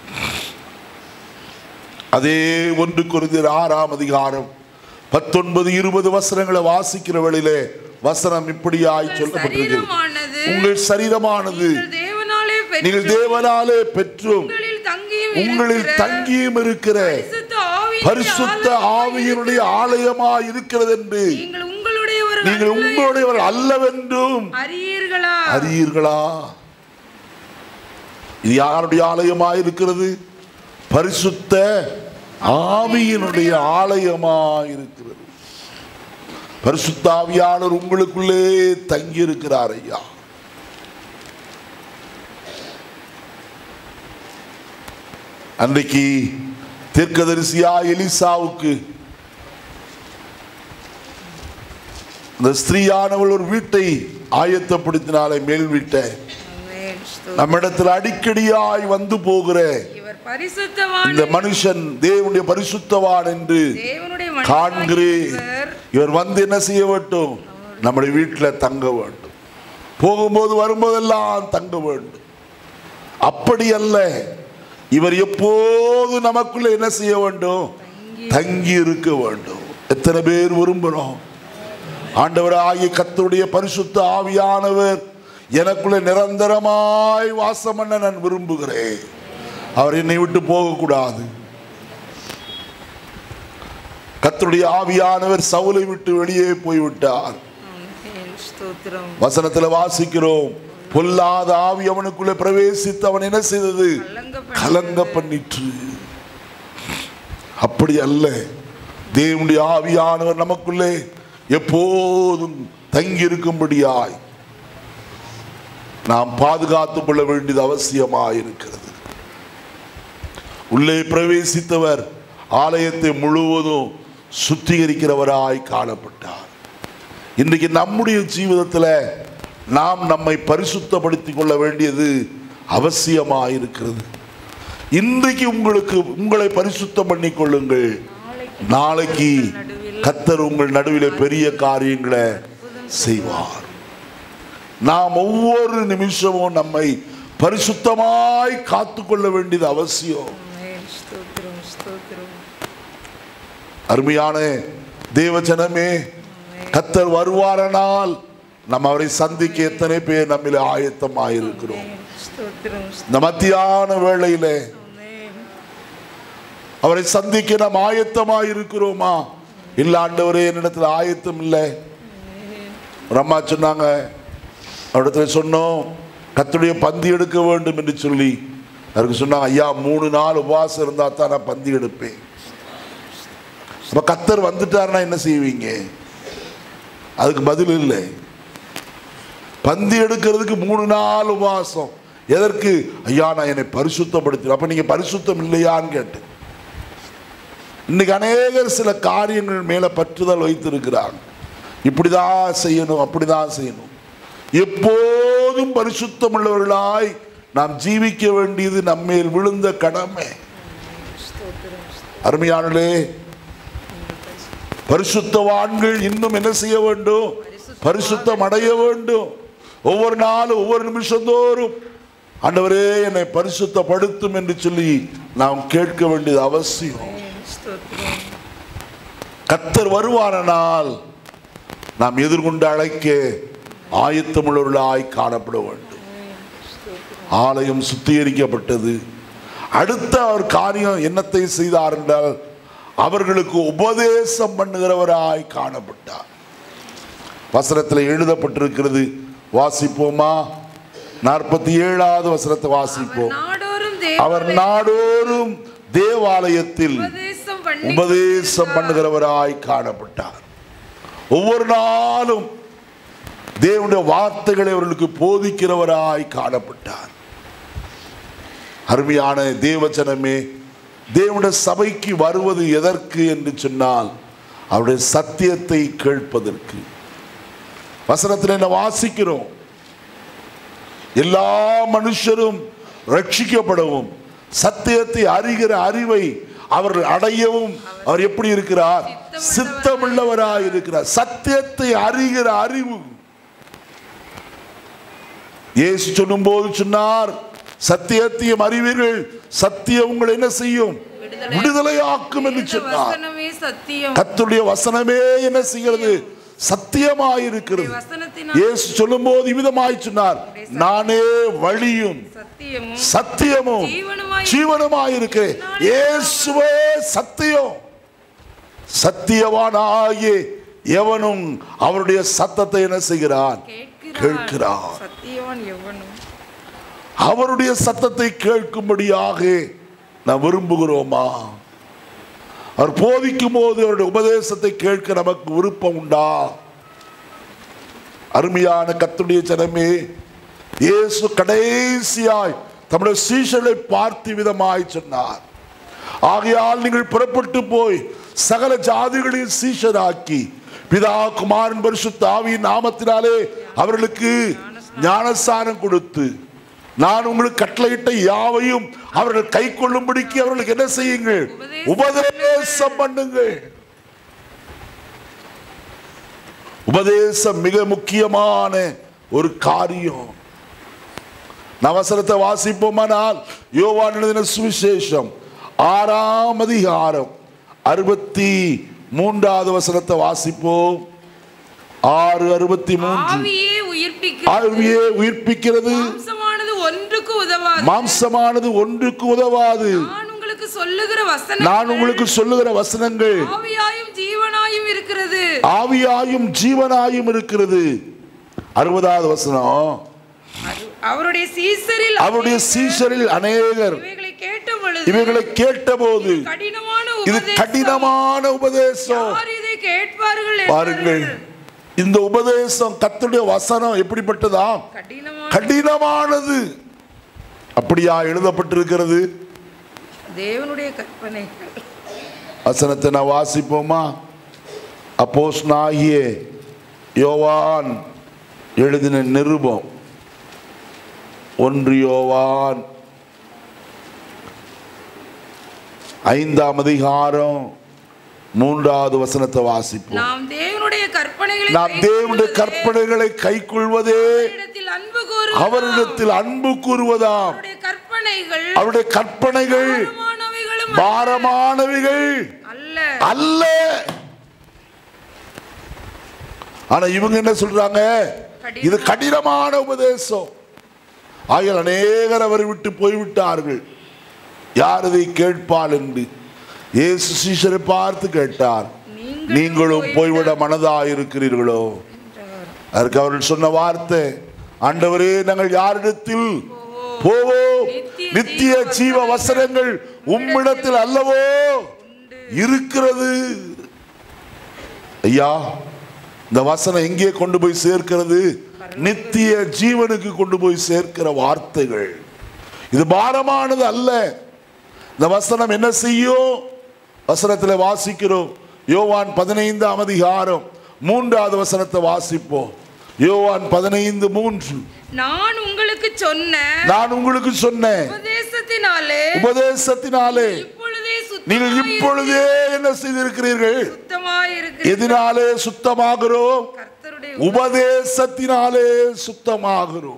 அதே ஒன்று குருந்தியர் ஆறாம் அதிகாரம் பத்தொன்பது இருபது வசனங்களை வாசிக்கிற வேளையிலே வசனம் இப்படியாய் சொல்லப்பட்டிருக்கிறது சரீரமானது உங்கள் சரீரமானது நீங்கள் தேவனாலே பெற்று நீங்கள் தேவனாலே பெற்றும் உங்களில் தங்கியும் உங்களில் இருக்கிற தங்கியும் இருக்கிற பரிசுத்த ஆவியினுடைய பரிசுத்த ஆலயமாய் ஆவியினுடைய ஆலயமாய் இருக்கிறது என்று நீங்கள் உங்களுடையவர்கள் நீங்கள் அல்ல உங்களுடையவர் அல்லவென்றும் அறியீர்களா அறியீர்களா இது யாருடைய ஆலயமாய் இருக்கிறது பரிசுத்த ஆவியினுடைய ஆலயமாய் இருக்கிறது பரிசுத்த ஆவியாளர் உங்களுக்குள்ளே தங்கி இருக்கிறார் ஐயா அன்றைக்கு தீர்க்கதரிசியா எலிசாவுக்கு இந்த ஸ்திரீயானவள் ஒரு வீட்டை ஆயத்தப்படுத்தினாலே மேல் வீட்டை ஆமென். ஸ்தோத்திரம். நம்மிடத்தில் அடிக்கடியாய் வந்து போகிற இவர் பரிசுத்தவான் இந்த மனுஷன் தேவனுடைய பரிசுத்தவான் என்று தேவனுடைய காண்கிறேன் மனிதர் இவர் வந்து என்ன செய்ய வேண்டும் நம்முடைய வீட்டில் தங்க வேண்டும் போகும்போது வரும்போதெல்லாம் தங்க வேண்டும் அப்படி அல்ல இவர் எப்போது நமக்குள்ள என்ன செய்ய வேண்டும் தங்கி இருக்க வேண்டும் எத்தனை பேர் விரும்புகிறோம் ஆண்டவர் ஆகிய கத்தருடைய பரிசுத்த ஆவியானவர் எனக்குள்ள நிரந்தரமாய் வாசம் பண்ண நான் விரும்புகிறேன் அவர் என்னை விட்டு போகக்கூடாது கத்தருடைய ஆவியானவர் சவுலை விட்டு வெளியே போய்விட்டார் ஆமென். ஸ்தோத்திரம் வசனத்துல வாசிக்கிறோம் பொல்லாத ஆவி அவனுக்குள்ளே பிரவேசித்து அவன் என்ன செய்தது கலங்க கலங்க பண்ணிற்று அப்படி அல்ல தேவனுடைய ஆவியானவர் நமக்குள்ளே எப்போதும் தங்கி இருக்கும்படியாய் நாம் பாதுகாத்துக் கொள்ள வேண்டியது அவசியமாயிருக்கிறது உள்ளே பிரவேசித்தவர் ஆலயத்தை முழுவதும் சுத்திகரிக்கிறவராய் காணப்பட்டார் இன்றைக்கு நம்முடைய ஜீவிதத்தில் நாம் நம்மை பரிசுத்தப்படுத்திக் கொள்ள வேண்டியது அவசியமாயிருக்கிறது இன்றைக்கு உங்களுக்கு உங்களை பரிசுத்தம் பண்ணிக் கொள்ளுங்கள் நாளைக்கு கத்தர் உங்கள் நடுவிலே பெரிய காரியங்களை செய்வார் நாம் ஒவ்வொரு நிமிஷமும் நம்மை பரிசுத்தமாய் காத்துக்கொள்ள வேண்டியது அவசியம் ஆமென். ஸ்தோத்திரம் ஸ்தோத்திரம் அருமையான தேவஜனமே கத்தர் வருவாரனால் நம்ம அவரை சந்திக்க எத்தனை பேர் நம்மில் ஆயத்தமாயிருக்கிறோம் ஸ்தோத்திரம் இந்த மத்தியான வேளையிலே ஆமென். அவரை சந்திக்க நாம் ஆயத்தமாயிருக்கிறோமா இல்ல ஆண்டவரே என்னிடத்துல ஆயத்தம் இல்லை ஒரு அம்மா சொன்னாங்க அவரிடத்துல சொன்னோம் கத்துடைய பந்தி எடுக்க வேண்டும் என்று சொல்லி அவருக்கு சொன்னாங்க ஐயா மூணு நாள் உபவாசம் இருந்தா தான் நான் பந்தி எடுப்பேன் அப்ப கத்தர் வந்துட்டாருன்னா என்ன செய்வீங்க அதுக்கு பதில் இல்லை பந்தி எடுக்கிறதுக்கு மூணு நாள் உபவாசம் எதற்கு ஐயா நான் என்னை பரிசுத்தப்படுத்தி அப்ப நீங்க பரிசுத்தம் இல்லையான்னு கேட்டேன் இன்னைக்கு அநேகர் சில காரியங்கள் மேல பற்றுதல் வைத்திருக்கிறாங்க இப்படிதான் செய்யணும் அப்படிதான் செய்யணும் எப்போதும் பரிசுத்தம் உள்ளவர்களாய் நாம் ஜீவிக்க வேண்டியது நம்மேல் விழுந்த கடமை ஸ்தோத்திரம் அருமையானே பரிசுத்தவான்கள் இன்னும் என்ன செய்ய வேண்டும் பரிசுத்தம் அடைய வேண்டும் ஒவ்வொரு நாளும் ஒவ்வொரு நிமிஷந்தோறும் ஆண்டவரே என்னை பரிசுத்தப்படுத்தும் என்று சொல்லி நாம் கேட்க வேண்டியது அவசியம் ஆமென். ஸ்தோத்திரம் கத்தர் வருவாரனால் நாம் எதிர்கொண்டு அழைக்க ஆயத்தமுள்ளவர்களாய் காணப்பட வேண்டும் ஆலயம் சுத்திகரிக்கப்பட்டது அடுத்த அவர் காரியம் என்னத்தை செய்தார் என்றால் அவர்களுக்கு உபதேசம் பண்ணுகிறவராய் காணப்பட்டார் வசனத்தில் எழுதப்பட்டிருக்கிறது வாசிப்போமா நாற்பத்தி ஏழாவது வசனத்தை அவர் வாசிப்போம் நாடோறும் அவர் தேவனை நாடோறும் தேவாலயத்தில் உபதேசம் பண்ணி உபதேசம் பண்ணுகிறவராய் காணப்பட்டார் ஒவ்வொரு நாளும் தேவனுடைய வார்த்தைகளை அவர்களுக்கு போதிக்கிறவராய் காணப்பட்டார் அருமையான தேவஜனமே தேவனுடைய சபைக்கு வருவது எதற்கு என்று சொன்னால் அவருடைய சத்தியத்தை கேட்பதற்கு வசனத்தில் என்ன வாசிக்கிறோம் எல்லா மனுஷரும் ரட்சிக்கப்படவும் சத்தியத்தை அறிகிற அறிவை அவர்கள் அடையவும் அவர் எப்படி இருக்கிறார் சித்தமுள்ளவராய் இருக்கிறார் சத்தியத்தை அறிகிற அறிவு இயேசு சொல்லும்போது சொன்னார் சத்தியத்தையும் அறிவீர்கள் சத்தியம் உங்களை என்ன செய்யும் விடுதலையாக்கும் என்று இந்த சொன்னார் வசனமே சத்தியம் கர்த்தருடைய வசனமே என்ன செய்கிறது சத்தியமாயிருக்கிறது வசனத்தினால் இயேசு சொல்லும்போது இவ்விதமாய் சொன்னார் நானே வழியும் சத்தியமும் சத்தியமும் ஜீவனுமாய் ஜீவனுமாயிருக்கிறேன் இயேசுவே சத்தியம் சத்தியவானாகிய எவனும் அவருடைய சத்தத்தை என்ன செய்கிறான் கேட்கிறான் கேட்கிறான். சத்தியவான் எவனும் அவருடைய சத்தத்தை கேட்கும்படியாக நாம் விரும்புகிறோமா அவர் போதிக்கும் போது அவருடைய உபதேசத்தை கேட்க நமக்கு விருப்பம் உண்டா அருமையான கத்துடைய ஜனமே இயேசு கடைசியாய் தம்முடைய சீஷர்களை பார்த்து விதமாய் சொன்னார் ஆகையால் நீங்கள் புறப்பட்டு போய் சகல ஜாதிகளையும் சீஷராக்கி பிதா குமாரன் பரிசுத்த ஆவியின் நாமத்தினாலே அவர்களுக்கு ஞானஸ்தானம் கொடுத்து நான் உங்களுக்கு கட்டளையிட்ட யாவையும் அவர்கள் கை கொள்ளும்படிக்கு அவர்களுக்கு என்ன செய்யுங்கள் உபதேசம் பண்ணுங்கள் உபதேசம் மிக முக்கியமான ஒரு காரியம் நவசரத்தை வாசிப்போமானால் யோவான் எழுதின சுவிசேஷம் ஆறாம் அதிகாரம் அறுபத்தி மூன்றாவது வசனத்தை வாசிப்போம் ஆறு அறுபத்தி மூன்று ஆவியே உயிர்ப்பிக்க ஆவியே உயிர்ப்பிக்கிறது மாம்சமானது ஒன்றுக்கு உதவாது மாம்சமானது ஒன்றுக்கு உதவாது நான் உங்களுக்கு சொல்லுகிற வசனம் நான் உங்களுக்கு சொல்லுகிற வசனங்கள் ஆவியாயும் ஜீவனாயும் இருக்கிறது ஆவியாயும் ஜீவனாயும் இருக்கிறது அறுபதாவது வசனம் அது- அவருடைய சீசரில் அவருடைய சீஷரில் அநேகர் இவைகளை கேட்ட பொழுது இவைகளை கேட்டபோது கடினமான இது உபதேசம் கடினமான உபதேசம் யார் இதை கேட்பார்கள் பாருங்கள் என்றார்கள். இந்த உபதேசம் கர்த்தருடைய வசனம் எப்படிப்பட்டதா கடினமான கடினமானது அப்படியா எழுதப்பட்டிருக்கிறது தேவனுடைய கற்பனைகள் வசனத்தை நான் வாசிப்போமா அப்போஸ் நாகிய யோவான் எழுதின நிருபம் ஒன்று யோவான் ஐந்தாம் அதிகாரம் மூன்றாவது வசனத்தை வாசிப்போம் நாம் தேவனுடைய கற்பனைகளை நாம் தேவனுடைய கற்பனைகளை கைக்கொள்வதே இடத்தில் அன்பு கூறும் அவரிடத்தில் அன்பு கூறுவதாம் அவருடைய கற்பனைகள் அவருடைய கற்பனைகள் பாரமானவைகளும் பாரமானவைகள் அல்ல அல்ல ஆனா இவங்க என்ன சொல்றாங்க இது கடினமான உபதேசம் ஆகிய அநேகர் அவரை விட்டு போய்விட்டார்கள் யார் இதை கேட்பாள் என்று இயேசு சீஷரை பார்த்து கேட்டார் நீங்களும் போய்விட மனதாயிருக்கிறீர்களோ அதற்கு அவர்கள் சொன்ன வார்த்தை ஆண்டவரே நாங்கள் யாரிடத்தில் போவோம் நித்திய ஜீவ வசனங்கள் உம்மிடத்தில் அல்லவோ இருக்கிறது ஐயா இந்த வசனம் எங்கே கொண்டு போய் சேர்க்கிறது நித்திய ஜீவனுக்கு கொண்டு போய் சேர்க்கிற வார்த்தைகள் இது பாரமானது அல்ல இந்த வசனம் என்ன செய்யும் வசனத்தில் வாசிக்கிறோம் யோவான் பதினைந்தாம் அதிகாரம் மூன்றாவது வசனத்தை வாசிப்போம் யோவான் பதினைந்து மூன்று நான் உங்களுக்கு சொன்ன நான் உங்களுக்கு சொன்னேன் உபதேசத்தினாலே உபதேசத்தினாலே இப்பொழுதே நீங்கள் இப்பொழுதே என்ன செய்திருக்கிறீர்கள் சுத்தமாயிருக்கு எதினாலே சுத்தமாகிறோம் கர்த்தருடைய உபதேசத்தினாலே சுத்தமாகிறோம்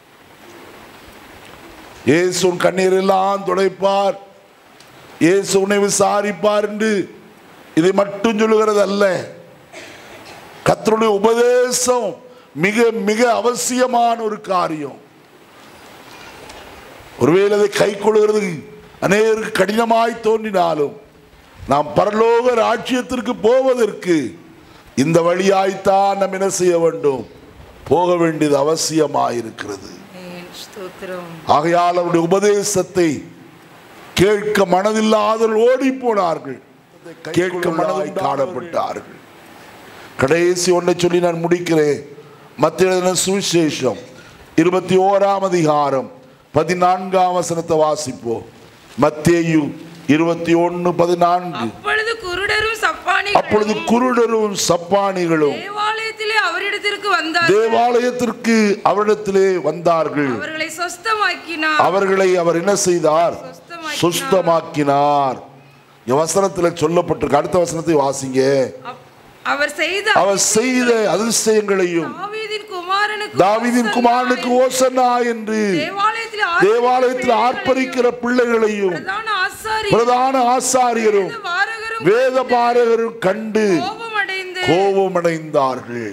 இயேசு உன் கண்ணீர் எல்லாம் துடைப்பார் இயேசு உன்னை விசாரிப்பார் என்று இதை மட்டும் சொல்லுகிறது அல்ல கர்த்தருடைய உபதேசம் மிக மிக அவசியமான ஒரு காரியம் ஒருவேளை அதை கை கொள்கிறது அநேகருக்கு கடினமாய் தோன்றினாலும் நாம் பரலோக ராஜ்யத்திற்கு போவதற்கு இந்த வழியாய்த்தான் நாம் என்ன செய்ய வேண்டும் போக வேண்டியது அவசியமாயிருக்கிறது ஆமென். ஸ்தோத்திரம் ஆகையால் அவருடைய உபதேசத்தை கேட்க மனதில்லாதவர்கள் ஓடி போனார்கள் கேட்க மனதாய் காணப்பட்டார்கள் கடைசி ஒன்றை சொல்லி நான் முடிக்கிறேன் மத்திய சுவிசேஷம் இருபத்தி ஓராம் அதிகாரம் பதினான்காம் வசனத்தை வாசிப்போம் மத்தேயு இருபத்தி ஒன்னு பதினான்கு அப்பொழுது குருடரும் அப்பொழுது சப்பானிகளும் குருடரும் சப்பானிகளும் தேவாலயத்திலே அவரிடத்திற்கு வந்தார் தேவாலயத்திற்கு அவரிடத்திலே வந்தார்கள் அவர்களை சொஸ்தமாக்கினார் அவர்களை அவர் என்ன செய்தார் சுஸ்தமாக்கினார். சுஸ்தமாக்கினார் இந்த வசனத்துல சொல்லப்பட்டிருக்கு அடுத்த வசனத்தை வாசிங்க அப்- அவர் செய்த அவர் செய்த அதிசயங்களையும் தாவீதின் குமாரனுக்கு தாவீதின் குமாரனுக்கு ஓசன்னா என்று தேவாலயத்தில் தேவாலயத்தில் ஆர்ப்பரிக்கிற பிள்ளைகளையும் பிரதான ஆசாரி பிரதான ஆசாரியரும் வாரகரும் வேத பாரகரும் கண்டு கோபமடைந்து கோபமடைந்தார்கள்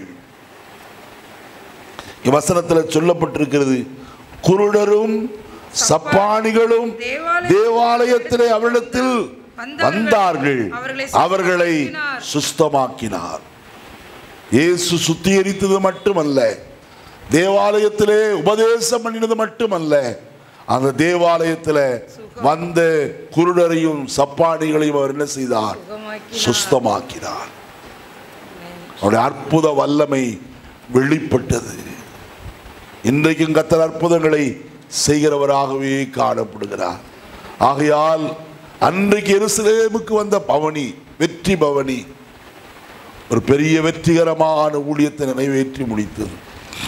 வசனத்துல சொல்லப்பட்டிருக்கிறது குருடரும் சப்பானிகளும் தேவாலயத்திலே அவரிடத்தில் வந்தார்கள் அவர்களை சுஸ்தமாக்கினார் இயேசு சுத்திகரித்தது மட்டுமல்ல தேவாலயத்திலே உபதேசம் பண்ணினது மட்டுமல்ல அந்த தேவாலயத்தில் வந்த குருடரையும் சப்பானிகளையும் அவர் என்ன செய்தார் சுகமாக்கினார். சுஸ்தமாக்கினார் அவருடைய அற்புத வல்லமை வெளிப்பட்டது இன்றைக்கும் கத்தர் அற்புதங்களை செய்கிறவராகவே காணப்படுகிறார் ஆகையால் அன்றைக்கு எருசலேமுக்கு வந்த பவனி வெற்றி பவனி ஒரு பெரிய வெற்றிகரமான ஊழியத்தை நிறைவேற்றி முடித்தது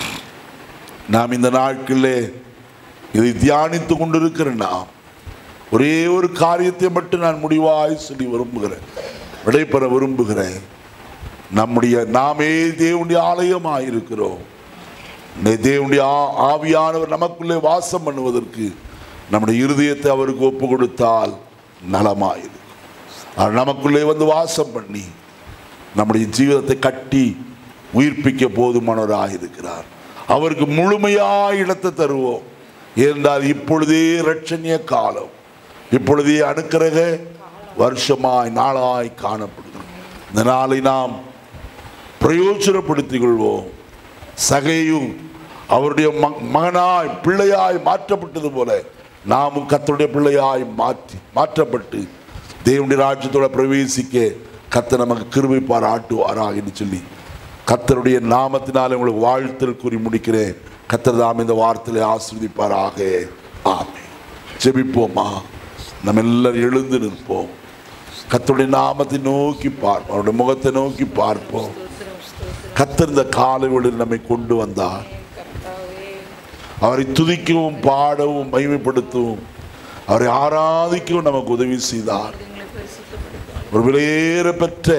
நாம் இந்த நாட்களிலே இதை தியானித்து கொண்டிருக்கிற நாம் ஒரே ஒரு காரியத்தை மட்டும் நான் முடிவாய் சொல்லி விரும்புகிறேன் விடைபெற விரும்புகிறேன் நம்முடைய நாமே தேவனுடைய ஆலயமாக இருக்கிறோம் இந்த தேவனுடைய ஆ- ஆவியானவர் நமக்குள்ளே வாசம் பண்ணுவதற்கு நம்முடைய இருதயத்தை அவருக்கு ஒப்பு கொடுத்தால் நலமாயிருக்கும் அவர் நமக்குள்ளே வந்து வாசம் பண்ணி நம்முடைய ஜீவிதத்தை கட்டி உயிர்ப்பிக்க போதுமானவராக இருக்கிறார் அவருக்கு முழுமையாய் இடத்தை தருவோம் ஏனென்றால் இப்பொழுதே இரட்சணிய காலம் இப்பொழுதே அனுக்கிரக வருஷமாய் நாளாய் காணப்படுகிறோம் இந்த நாளை நாம் பிரயோஜனப்படுத்திக் கொள்வோம் சகையும் அவருடைய ம- மகனாய் பிள்ளையாய் மாற்றப்பட்டது போல நாமும் கத்தருடைய பிள்ளையாய் மாற்றி மாற்றப்பட்டு தேவனுடைய ராஜ்யத்தோட பிரவேசிக்க கத்த நமக்கு கிருபை பாராட்டுவாராக என்று சொல்லி கத்தருடைய நாமத்தினாலே உங்களுக்கு வாழ்த்தல் கூறி முடிக்கிறேன் கத்தர் தாம் இந்த வார்த்தையை ஆஸ்வதிப்பாராக ஆமே ஜெபிப்போமா நம்ம எல்லாரும் எழுந்து நிற்போம் கத்தருடைய நாமத்தை நோக்கி பார்ப்போம் அவருடைய முகத்தை நோக்கி பார்ப்போம் கத்தர் இந்த காலை வேளையில் நம்மை கொண்டு வந்தார் அவரை துதிக்கவும் பாடவும் மகிமைப்படுத்தவும் அவரை ஆராதிக்கவும் நமக்கு உதவி செய்தார் ஒரு விலையேற பெற்ற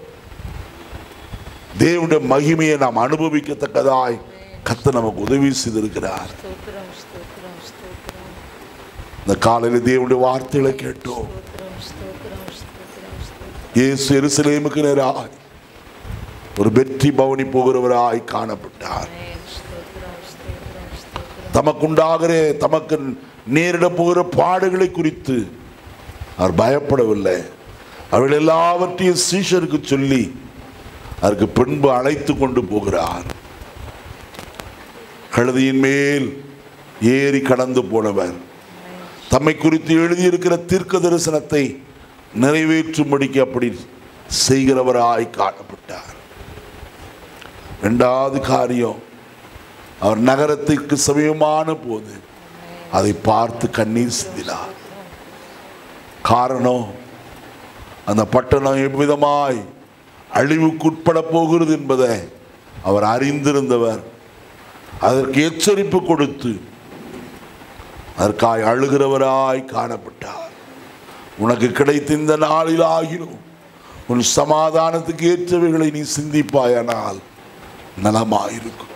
தேவனுடைய மகிமையை நாம் அனுபவிக்கத்தக்கதாய் கத்தர் நமக்கு உதவி செய்திருக்கிறார் ஸ்தோத்திரம் ஸ்தோத்திரம் ஸ்தோத்திரம் இந்த காலையில் தேவனுடைய வார்த்தைகளை கேட்டோம் ஸ்தோத்திரம் ஸ்தோத்திரம் ஸ்தோத்திரம் ஸ்தோத்திரம் இயேசு எருசலேமுக்கு நேராய் ஒரு வெற்றி பவனி போகிறவராய் காணப்பட்டார் ஸ்தோத்திரம் ஸ்தோத்திரம் ஸ்தோத்திரம் தமக்குண்டாகிற தமக்கு நேரிட போகிற பாடுகளை குறித்து அவர் பயப்படவில்லை அவர்கள் எல்லாவற்றையும் சீஷருக்கு சொல்லி அதற்கு பின்பு அழைத்து கொண்டு போகிறார் கழுதியின் மேல் ஏறி கடந்து போனவர் தம்மை குறித்து எழுதியிருக்கிற தீர்க்க தரிசனத்தை நிறைவேற்றும்படிக்கு அப்படி செய்கிறவராய் காணப்பட்டார் இரண்டாவது காரியம் அவர் நகரத்திற்கு சமீபமான போது அதை பார்த்து கண்ணீர் சிந்தினார் காரணம் அந்த பட்டணம் எவ்விதமாய் அழிவுக்குட்பட போகிறது என்பதை அவர் அறிந்திருந்தவர் அதற்கு எச்சரிப்பு கொடுத்து அதற்காய் அழுகிறவராய் காணப்பட்டார் உனக்கு கிடைத்த இந்த நாளில் ஆகிலும் உன் சமாதானத்துக்கு ஏற்றவைகளை நீ சிந்திப்பாயானால் நலமாயிருக்கும்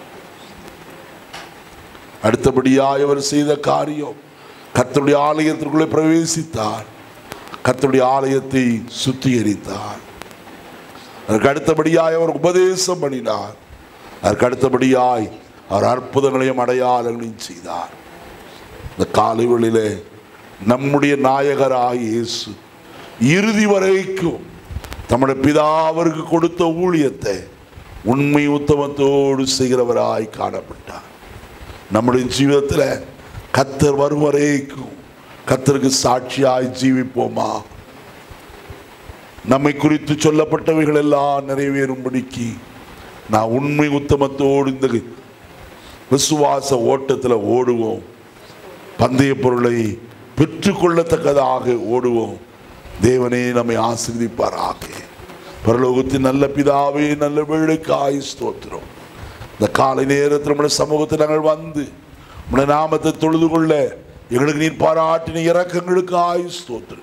அடுத்தபடியாய் அவர் செய்த காரியம் கர்த்தருடைய ஆலயத்திற்குள்ளே பிரவேசித்தார் கர்த்தருடைய ஆலயத்தை சுத்திகரித்தார் அதற்கு அடுத்தபடியாய் அவர் உபதேசம் பண்ணினார் அதற்கு அடுத்தபடியாய் அவர் அற்புதங்களையும் அடையாளங்களையும் செய்தார் இந்த காலை வேளையிலே நம்முடைய நாயகராய் இயேசு இறுதி வரைக்கும் தம்முடைய பிதா அவருக்கு கொடுத்த ஊழியத்தை உண்மை உத்தமத்தோடு செய்கிறவராய் காணப்பட்டார் நம்முடைய ஜீவிதத்தில் கத்தர் வரும் வரைக்கும் கத்தருக்கு சாட்சியாய் ஜீவிப்போமா நம்மை குறித்து சொல்லப்பட்டவைகள் எல்லாம் நிறைவேறும்படிக்கு நான் உண்மை உத்தமத்தோடு இந்த விசுவாச ஓட்டத்தில் ஓடுவோம் பந்தய பொருளை பெற்றுக்கொள்ளத்தக்கதாக ஓடுவோம் தேவனே நம்மை ஆசீர்வதிப்பாராக பரலோகத்தின் நல்ல பிதாவே நல்ல வேலைக்காய் ஸ்தோத்திரம் இந்த காலை நேரத்தில் நம்முடைய சமூகத்தில் நாங்கள் வந்து உடைய நாமத்தை தொழுது கொள்ள எங்களுக்கு நீர் பாராட்டின இறக்கங்களுக்கு ஆயுள் ஸ்தோத்திரம்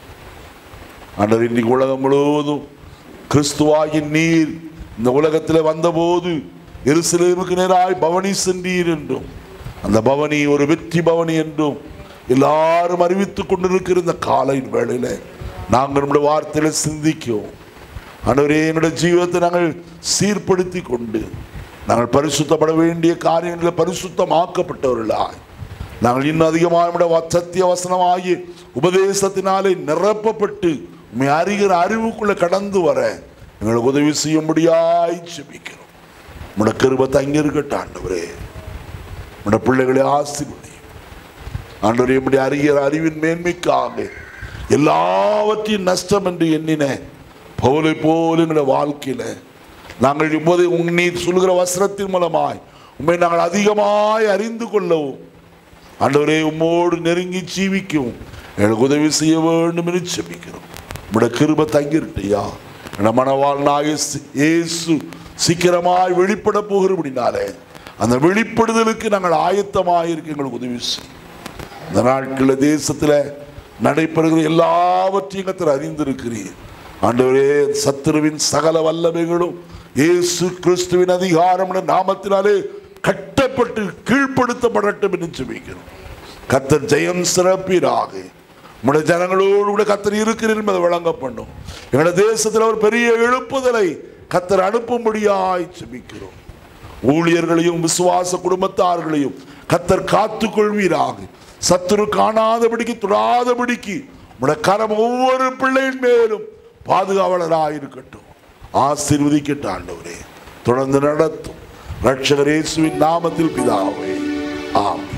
ஆண்டவர் இன்னைக்கு உலகம் முழுவதும் கிறிஸ்துவாகி நீர் இந்த உலகத்தில் வந்தபோது எருசலேமுக்கு நேராய் பவனி சென்றீர் என்றும் அந்த பவனி ஒரு வெற்றி பவனி என்றும் எல்லாரும் அறிவித்துக் கொண்டிருக்கிற இந்த காலை வேளையில நாங்கள் நம்முடைய வார்த்தையில சிந்திக்கிறோம் ஆண்டவரே என்னுடைய ஜீவிதத்தை நாங்கள் சீர்படுத்தி கொண்டு நாங்கள் பரிசுத்தப்பட வேண்டிய காரியங்களில் பரிசுத்தமாக்கப்பட்டவர்களாய் நாங்கள் இன்னும் அதிகமாக நம்முடைய வ- சத்திய வசனமாகி உபதேசத்தினாலே நிரப்பப்பட்டு உண்மை அறிகிற அறிவுக்குள்ள கடந்து வர எங்களுக்கு உதவி செய்யும்படியாய் செபிக்கிறோம் உம்முடைய கிருபை தங்கி இருக்கட்டும் ஆண்டவரே உம்முடைய பிள்ளைகளை ஆசீர்வதியும் ஆண்டவரே உம்முடைய அறிகிற அறிவின் மேன்மைக்காக எல்லாவற்றையும் நஷ்டம் என்று எண்ணின பவுலை போல எங்களுடைய வாழ்க்கையில நாங்கள் இப்போது உங்க நீர் சொல்கிற வசனத்தின் மூலமாய் உண்மை நாங்கள் அதிகமாய் அறிந்து கொள்ளவும் ஆண்டவரே உம்மோடு நெருங்கி ஜீவிக்கவும் எனக்கு உதவி செய்ய வேண்டும் என்று செபிக்கிறோம் உம்முடைய கிருபை தங்கிருட்டையா என் மனவாள் இயேசு சீக்கிரமாய் வெளிப்பட போகிறபடினாலே அந்த வெளிப்படுதலுக்கு நாங்கள் ஆயத்தமாக இருக்க எங்களுக்கு உதவி செய்யும் இந்த நாட்களில் தேசத்தில் நடைபெறுகிற எல்லாவற்றையும் கத்தர் அறிந்திருக்கிறீர் ஆண்டவரே சத்துருவின் சகல வல்லமைகளும் இயேசு கிறிஸ்துவின் அதிகாரம் என்ற நாமத்தினாலே கட்டப்பட்டு கீழ்ப்படுத்தப்படட்டும் என்று ஜெபிக்கிறோம் கத்தர் ஜெயம் சிறப்பீராக உடைய ஜனங்களோடு கூட கத்தர் இருக்கிறீர் என்பதை விளங்க பண்ணும் எங்களோட தேசத்தில் ஒரு பெரிய எழுப்புதலை கத்தர் அனுப்பும்படியாய் ஜெபிக்கிறோம் ஊழியர்களையும் விசுவாச குடும்பத்தார்களையும் கத்தர் காத்துக் கொள்வீராக சத்துரு காணாதபடிக்கு தொடாதபடிக்கு உடைய கரம் ஒவ்வொரு பிள்ளையின் மேலும் பாதுகாவலராக இருக்கட்டும் ஆசீர்வதிக்கட்ட ஆண்டவரே தொடர்ந்து நடத்தும் ரட்சகர் இயேசுவின் நாமத்தில் பிதாவே ஆம்